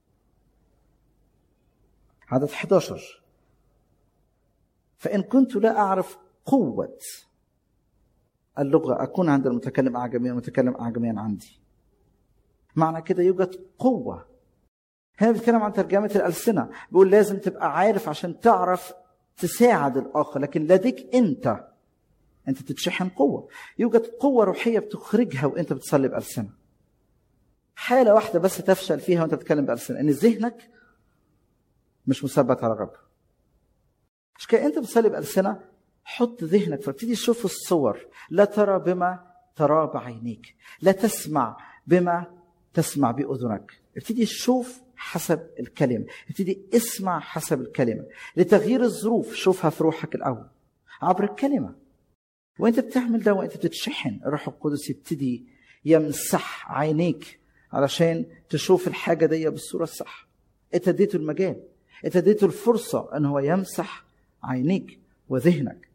Speaker 2: عدد 11 فإن كنت لا أعرف قوة اللغة أكون عند المتكلم أعجميا والمتكلم أعجميا عندي معنى كده يوجد قوة هنا بيتكلم عن ترجمة الألسنة بيقول لازم تبقى عارف عشان تعرف تساعد الآخر لكن لديك أنت أنت تتشحن قوة يوجد قوة روحية بتخرجها وأنت بتصلي بألسنة حالة واحدة بس تفشل فيها وأنت بتتكلم بألسنة إن ذهنك مش مثبت على الرب مش كده أنت بتصلي بألسنة حط ذهنك فابتدي تشوف الصور لا ترى بما ترى بعينيك لا تسمع بما تسمع بأذنك ابتدي شوف حسب الكلمة ابتدي اسمع حسب الكلمة لتغيير الظروف شوفها في روحك الأول عبر الكلمة وانت بتعمل ده وانت بتتشحن الروح القدس يبتدي يمسح عينيك علشان تشوف الحاجة دي بالصورة الصح انت اديته المجال انت اديته الفرصة ان هو يمسح عينيك وذهنك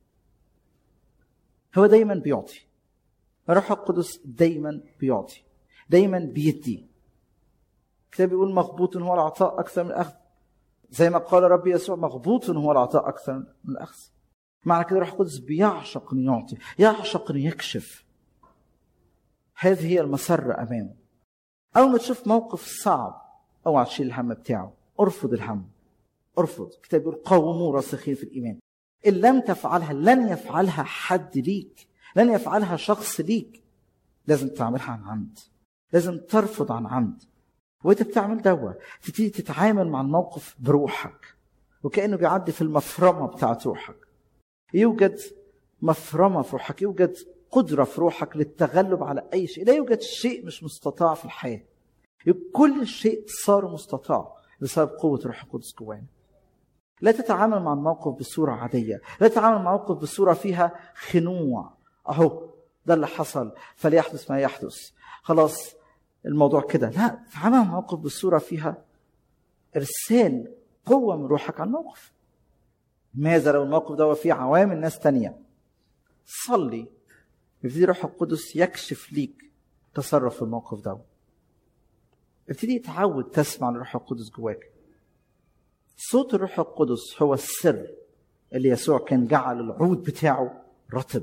Speaker 2: هو دايما بيعطي الروح القدس دايما بيعطي دايما بيدي الكتاب بيقول مغبوط هو العطاء اكثر من الاخذ زي ما قال رب يسوع مغبوط هو العطاء اكثر من الاخذ معنى كده الروح القدس بيعشق انه يعطي يعشق انه يكشف هذه هي المسرة امامه اول ما تشوف موقف صعب اوعى تشيل الهم بتاعه ارفض الهم ارفض الكتاب بيقول قوموا راسخين في الايمان ان لم تفعلها لن يفعلها حد ليك لن يفعلها شخص ليك لازم تعملها عن عمد لازم ترفض عن عمد وانت بتعمل دوا تبتدي تتعامل مع الموقف بروحك وكانه بيعدي في المفرمه بتاعت روحك يوجد مفرمه في روحك يوجد قدره في روحك للتغلب على اي شيء لا يوجد شيء مش مستطاع في الحياه كل شيء صار مستطاع بسبب قوه الروح القدس جوانا لا تتعامل مع الموقف بصوره عاديه لا تتعامل مع الموقف بصوره فيها خنوع اهو ده اللي حصل فليحدث ما يحدث خلاص الموضوع كده لا تعامل مع الموقف بصوره فيها ارسال قوه من روحك على الموقف ماذا لو الموقف ده فيه عوامل ناس تانية صلي يبتدي روح القدس يكشف ليك تصرف في الموقف ده ابتدي تعود تسمع للروح القدس جواك صوت الروح القدس هو السر اللي يسوع كان جعل العود بتاعه رطب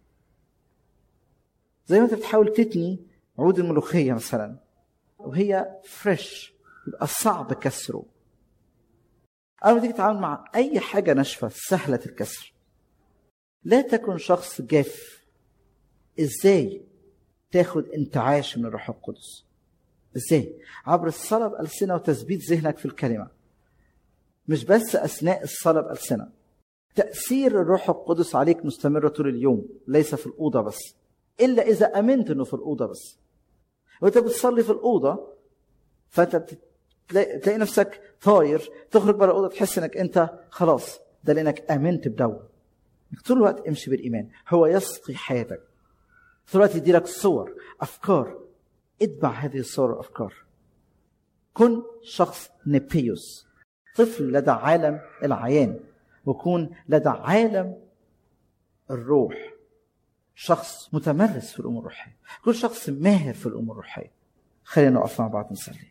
Speaker 2: زي ما انت بتحاول تتني عود الملوخية مثلا وهي فريش يبقى صعب كسره أول ما تيجي تتعامل مع أي حاجة ناشفة سهلة الكسر لا تكن شخص جاف ازاي تاخد انتعاش من الروح القدس ازاي عبر الصلاة بألسنة وتثبيت ذهنك في الكلمة مش بس أثناء الصلاة بألسنة تأثير الروح القدس عليك مستمر طول اليوم ليس في الأوضة بس إلا إذا أمنت إنه في الأوضة بس وأنت بتصلي في الأوضة فأنت تلاقي, تلاقي نفسك طاير تخرج بره الأوضة تحس إنك أنت خلاص ده لأنك آمنت بدو طول الوقت امشي بالإيمان هو يسقي حياتك طول الوقت يديلك صور أفكار اتبع هذه الصور والأفكار كن شخص نبيوس طفل لدى عالم العيان وكون لدى عالم الروح شخص متمرس في الامور الروحيه كل شخص ماهر في الامور الروحيه خلينا نقف مع بعض نصلي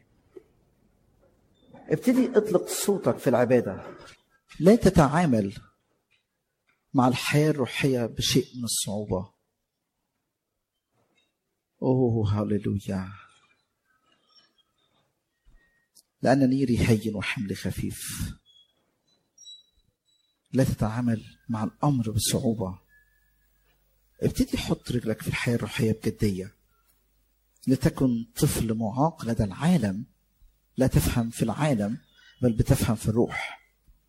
Speaker 2: ابتدي اطلق صوتك في العباده لا تتعامل مع الحياه الروحيه بشيء من الصعوبه اوه هللويا لان نيري هين وحملي خفيف لا تتعامل مع الامر بصعوبه ابتدي حط رجلك في الحياه الروحيه بجديه لتكن طفل معاق لدى العالم لا تفهم في العالم بل بتفهم في الروح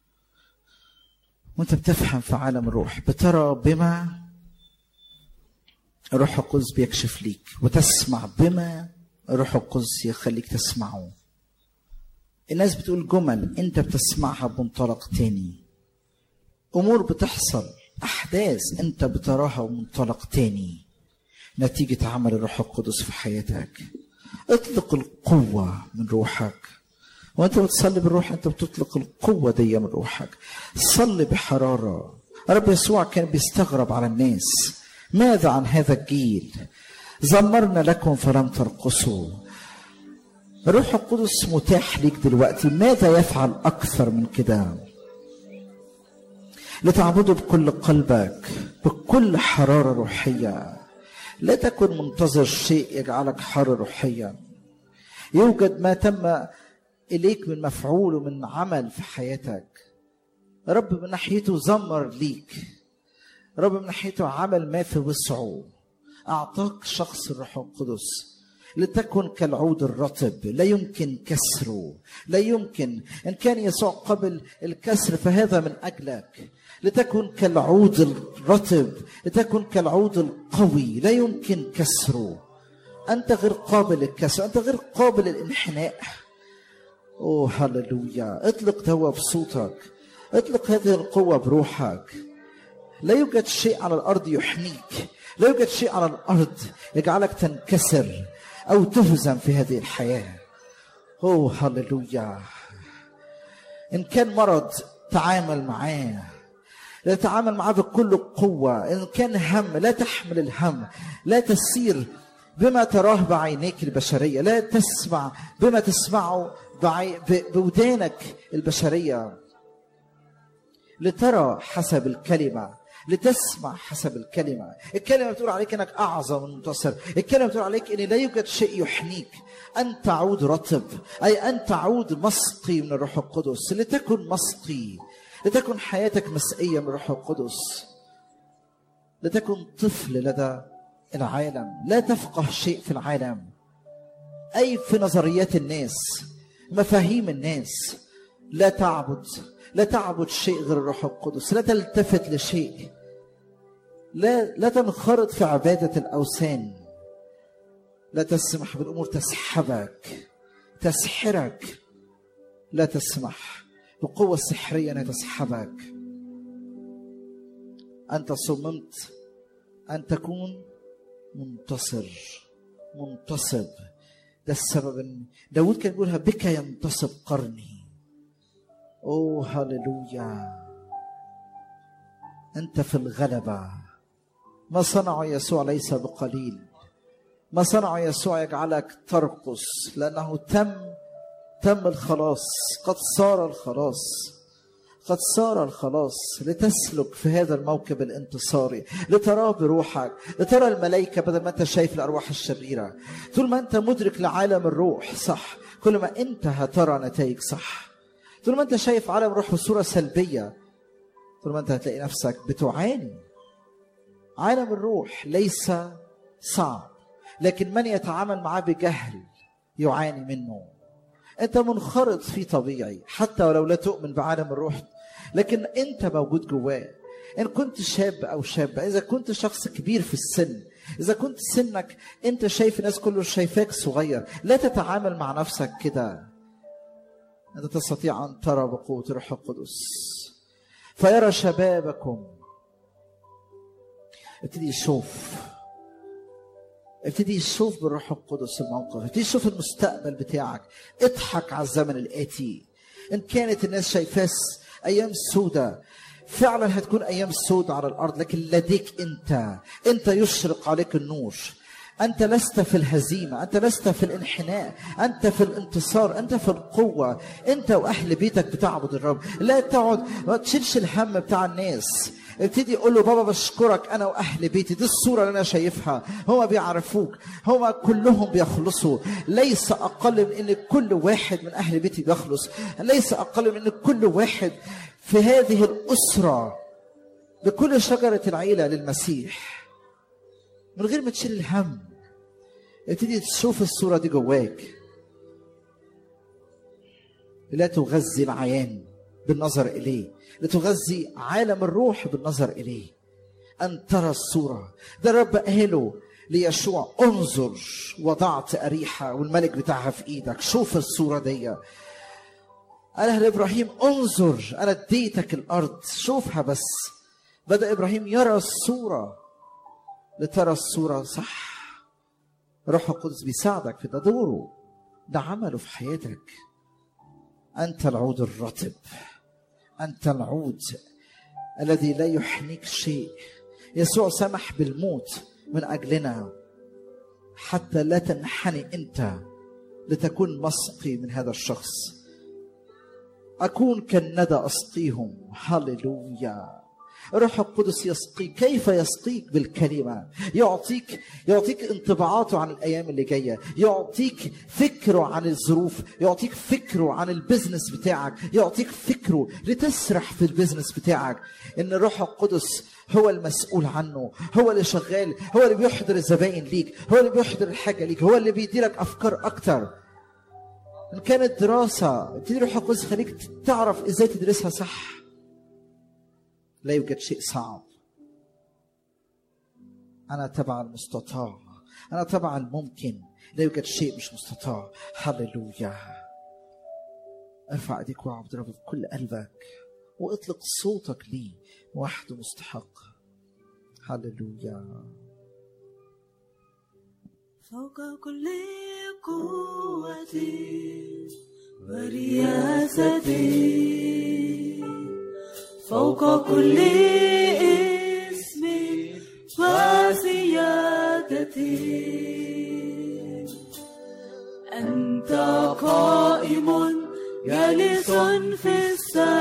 Speaker 2: وانت بتفهم في عالم الروح بترى بما الروح القدس بيكشف ليك وتسمع بما الروح القدس يخليك تسمعه الناس بتقول جمل انت بتسمعها بمنطلق تاني امور بتحصل احداث انت بتراها بمنطلق تاني نتيجة عمل الروح القدس في حياتك اطلق القوة من روحك وانت بتصلي بالروح انت بتطلق القوة دي من روحك صلي بحرارة رب يسوع كان بيستغرب على الناس ماذا عن هذا الجيل زمرنا لكم فلم ترقصوا الروح القدس متاح ليك دلوقتي ماذا يفعل اكثر من كده لتعبده بكل قلبك بكل حراره روحيه لا تكن منتظر شيء يجعلك حار روحيا يوجد ما تم اليك من مفعول ومن عمل في حياتك رب من ناحيته زمر ليك رب من ناحيته عمل ما في وسعه اعطاك شخص الروح القدس لتكن كالعود الرطب لا يمكن كسره لا يمكن ان كان يسوع قبل الكسر فهذا من اجلك لتكن كالعود الرطب لتكن كالعود القوي لا يمكن كسره انت غير قابل للكسر انت غير قابل للانحناء اوه هللويا اطلق توا بصوتك اطلق هذه القوه بروحك لا يوجد شيء على الارض يحميك لا يوجد شيء على الارض يجعلك تنكسر او تهزم في هذه الحياه اوه هللويا ان كان مرض تعامل معاه لا تتعامل معاه بكل قوة إن كان هم لا تحمل الهم لا تسير
Speaker 3: بما تراه بعينيك البشرية لا تسمع بما تسمعه بعي... ب... بودانك البشرية لترى حسب الكلمة لتسمع حسب الكلمة الكلمة بتقول عليك انك اعظم من منتصر الكلمة بتقول عليك ان لا يوجد شيء يحنيك ان تعود رطب اي ان تعود مسقي من الروح القدس لتكن مسقي لتكن حياتك مسقية من الروح القدس لتكن طفل لدى العالم لا تفقه شيء في العالم اي في نظريات الناس مفاهيم الناس لا تعبد لا تعبد شيء غير الروح القدس لا تلتفت لشيء لا لا تنخرط في عباده الاوثان لا تسمح بالامور تسحبك تسحرك لا تسمح بقوه سحريه انها تسحبك انت صممت ان تكون منتصر منتصب ده السبب ان داود كان بيقولها بك ينتصب قرني اوه هللويا انت في الغلبه ما صنع يسوع ليس بقليل ما صنع يسوع يجعلك ترقص لانه تم تم الخلاص قد صار الخلاص قد صار الخلاص لتسلك في هذا الموكب الانتصاري لتراه بروحك لترى الملائكة بدل ما انت شايف الأرواح الشريرة طول ما انت مدرك لعالم الروح صح كل ما انت هترى نتائج صح طول ما انت شايف عالم الروح بصورة سلبية طول ما انت هتلاقي نفسك بتعاني عالم الروح ليس صعب لكن من يتعامل معاه بجهل يعاني منه انت منخرط فيه طبيعي حتى ولو لا تؤمن بعالم الروح لكن انت موجود جواه ان كنت شاب او شابه اذا كنت شخص كبير في السن اذا كنت سنك انت شايف الناس كله شايفاك صغير لا تتعامل مع نفسك كده انت تستطيع ان ترى بقوه الروح القدس فيرى شبابكم ابتدي يشوف ابتدي يشوف بالروح القدس الموقف ابتدي يشوف المستقبل بتاعك اضحك على الزمن الآتي إن كانت الناس شايفاه أيام سودة فعلا هتكون أيام سودة على الأرض لكن لديك أنت أنت يشرق عليك النور أنت لست في الهزيمة أنت لست في الانحناء أنت في الانتصار أنت في القوة أنت وأهل بيتك بتعبد الرب لا تقعد ما تشيلش الهم بتاع الناس ابتدي قول له بابا بشكرك انا واهل بيتي دي الصوره اللي انا شايفها هما بيعرفوك هما كلهم بيخلصوا ليس اقل من ان كل واحد من اهل بيتي بيخلص ليس اقل من ان كل واحد في هذه الاسره بكل شجره العيله للمسيح من غير ما تشيل الهم ابتدي تشوف الصوره دي جواك لا تغذي العيان بالنظر اليه لتغذي عالم الروح بالنظر اليه ان ترى الصوره ده الرب قاله ليشوع انظر وضعت اريحه والملك بتاعها في ايدك شوف الصوره دي قالها لابراهيم انظر انا اديتك الارض شوفها بس بدا ابراهيم يرى الصوره لترى الصوره صح روح القدس بيساعدك في ده دوره ده عمله في حياتك انت العود الرطب انت العود الذي لا يحنيك شيء يسوع سمح بالموت من اجلنا حتى لا تنحني انت لتكون مسقي من هذا الشخص اكون كالندى اسقيهم هللويا الروح القدس يسقيك كيف يسقيك بالكلمة يعطيك يعطيك انطباعاته عن الأيام اللي جاية يعطيك فكره عن الظروف يعطيك فكره عن البزنس بتاعك يعطيك فكره لتسرح في البزنس بتاعك إن الروح القدس هو المسؤول عنه هو اللي شغال هو اللي بيحضر الزباين ليك هو اللي بيحضر الحاجة ليك هو اللي بيديلك أفكار أكتر إن كانت دراسة ابتدي الروح القدس خليك تعرف إزاي تدرسها صح لا يوجد شيء صعب أنا تبع المستطاع أنا تبع الممكن لا يوجد شيء مش مستطاع هللويا ارفع ايديك واعبد رب بكل قلبك واطلق صوتك ليه وحده مستحق هللويا
Speaker 4: فوق كل قوتي ورياستي فوق كل اسم وسيادة ورياستي أنت قائم جالس في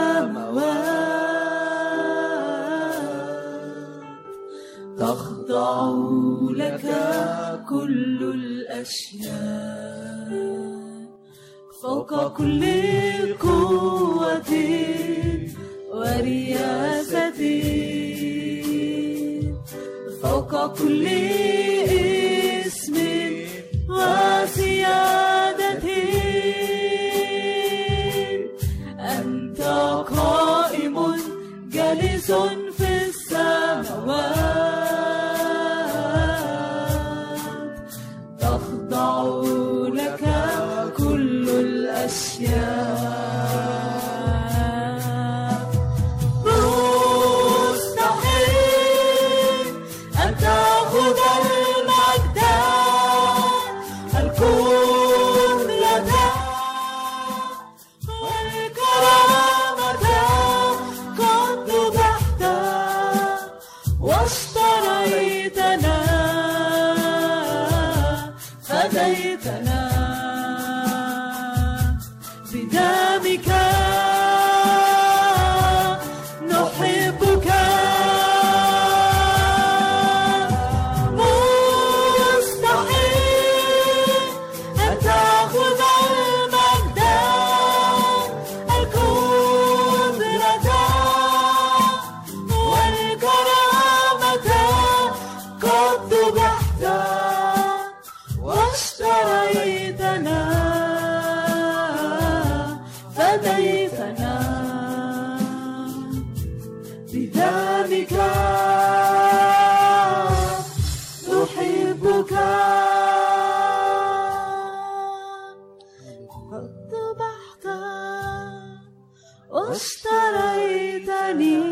Speaker 4: السماوات تخضع لك كل الأشياء فوق كل قوة ورياسة فوق كل اسم وسيادة أنت قائم جالس في السماوات تخضع لك كل الأشياء مستحيل أن تأخذ المجد الكلة والكرامة قد ذبحت واشتريتنا فديتنا بدمك نحبك مستحيل أن تأخذ المجد القدرة والكرامة قد ذبحت واشتريتنا فديتنا بدمك نحبك قد ذبحت واشتريتني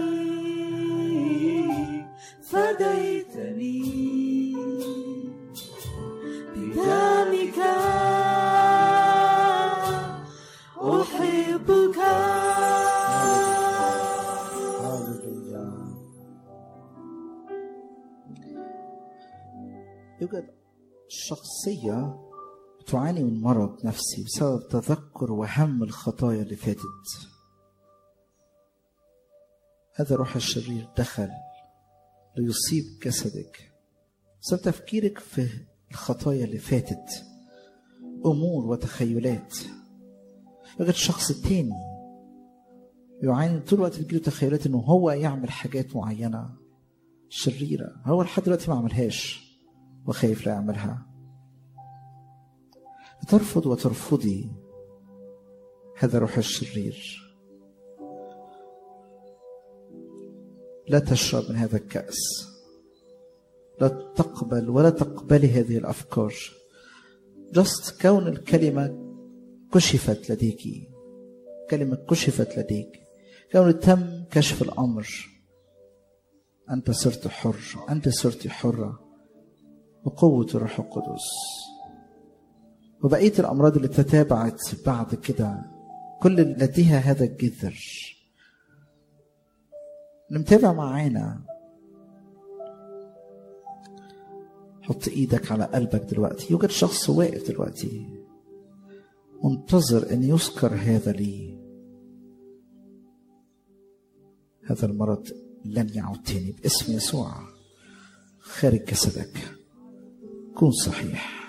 Speaker 4: فديتني بدمك أحبك
Speaker 3: هاليلويا يوجد شخصية تعاني من مرض نفسي بسبب تذكر وهم الخطايا اللي فاتت هذا روح الشرير دخل ليصيب جسدك بسبب تفكيرك في الخطايا اللي فاتت أمور وتخيلات يوجد شخص تاني يعاني طول الوقت بتجيله تخيلات انه هو يعمل حاجات معينه شريره هو لحد دلوقتي ما عملهاش وخايف لا يعملها ترفض وترفضي هذا الروح الشرير لا تشرب من هذا الكأس لا تقبل ولا تقبلي هذه الأفكار جست كون الكلمة كشفت لديك كلمة كشفت لديك كون تم كشف الأمر أنت صرت حر أنت صرت حرة بقوة الروح القدس وبقية الأمراض اللي تتابعت بعد كده كل اللي لديها هذا الجذر اللي متابع معانا حط ايدك على قلبك دلوقتي يوجد شخص واقف دلوقتي منتظر ان يذكر هذا لي هذا المرض لن يعود تاني باسم يسوع خارج جسدك كن صحيح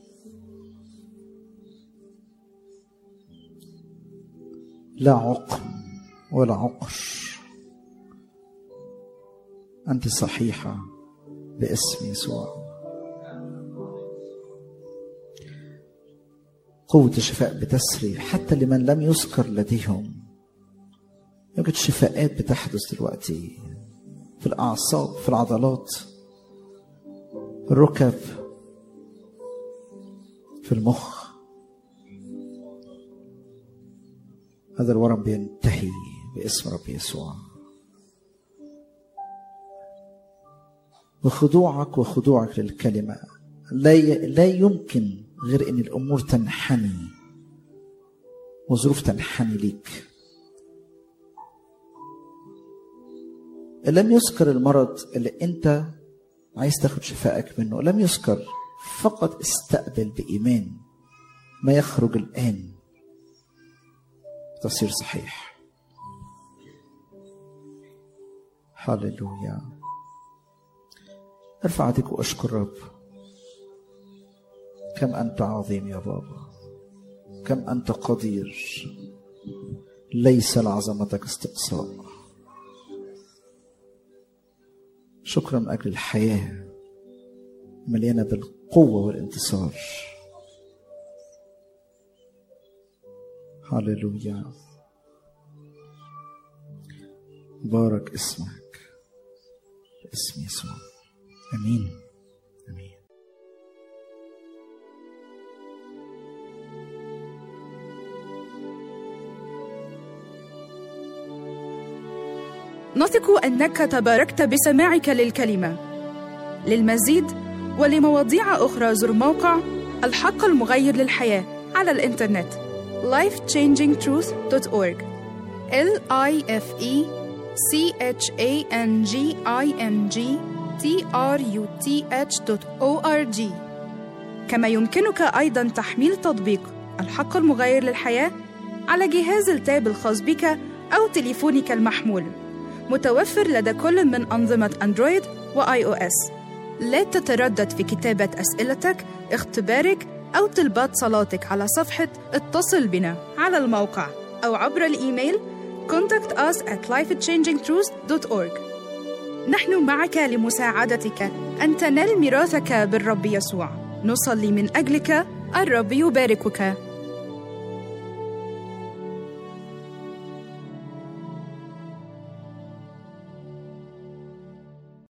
Speaker 3: لا عقم ولا عقر انت صحيحه باسم يسوع قوة الشفاء بتسري حتى لمن لم يذكر لديهم يوجد شفاءات بتحدث دلوقتي في الأعصاب في العضلات في الركب في المخ هذا الورم بينتهي باسم رب يسوع وخضوعك وخضوعك للكلمة لا ي... لا يمكن غير ان الامور تنحني وظروف تنحني ليك إن لم يذكر المرض اللي انت عايز تاخد شفائك منه لم يذكر فقط استقبل بإيمان ما يخرج الآن تصير صحيح هللويا ارفع ايديك واشكر رب كم انت عظيم يا بابا كم انت قدير ليس لعظمتك استقصاء شكرا من اجل الحياه مليانه بالقوه والانتصار هللويا بارك اسمك باسم يسوع امين امين
Speaker 1: نثق انك تباركت بسماعك للكلمه للمزيد ولمواضيع اخرى زر موقع الحق المغير للحياه على الانترنت lifechangingtruth.org l i f e c h a n g i n g t r u t h.org كما يمكنك ايضا تحميل تطبيق الحق المغير للحياه على جهاز التاب الخاص بك او تليفونك المحمول متوفر لدى كل من أنظمة أندرويد وآي أو إس. لا تتردد في كتابة أسئلتك، اختبارك أو طلبات صلاتك على صفحة اتصل بنا على الموقع أو عبر الإيميل contact us at lifechangingtruth.org نحن معك لمساعدتك أن تنال ميراثك بالرب يسوع نصلي من أجلك الرب يباركك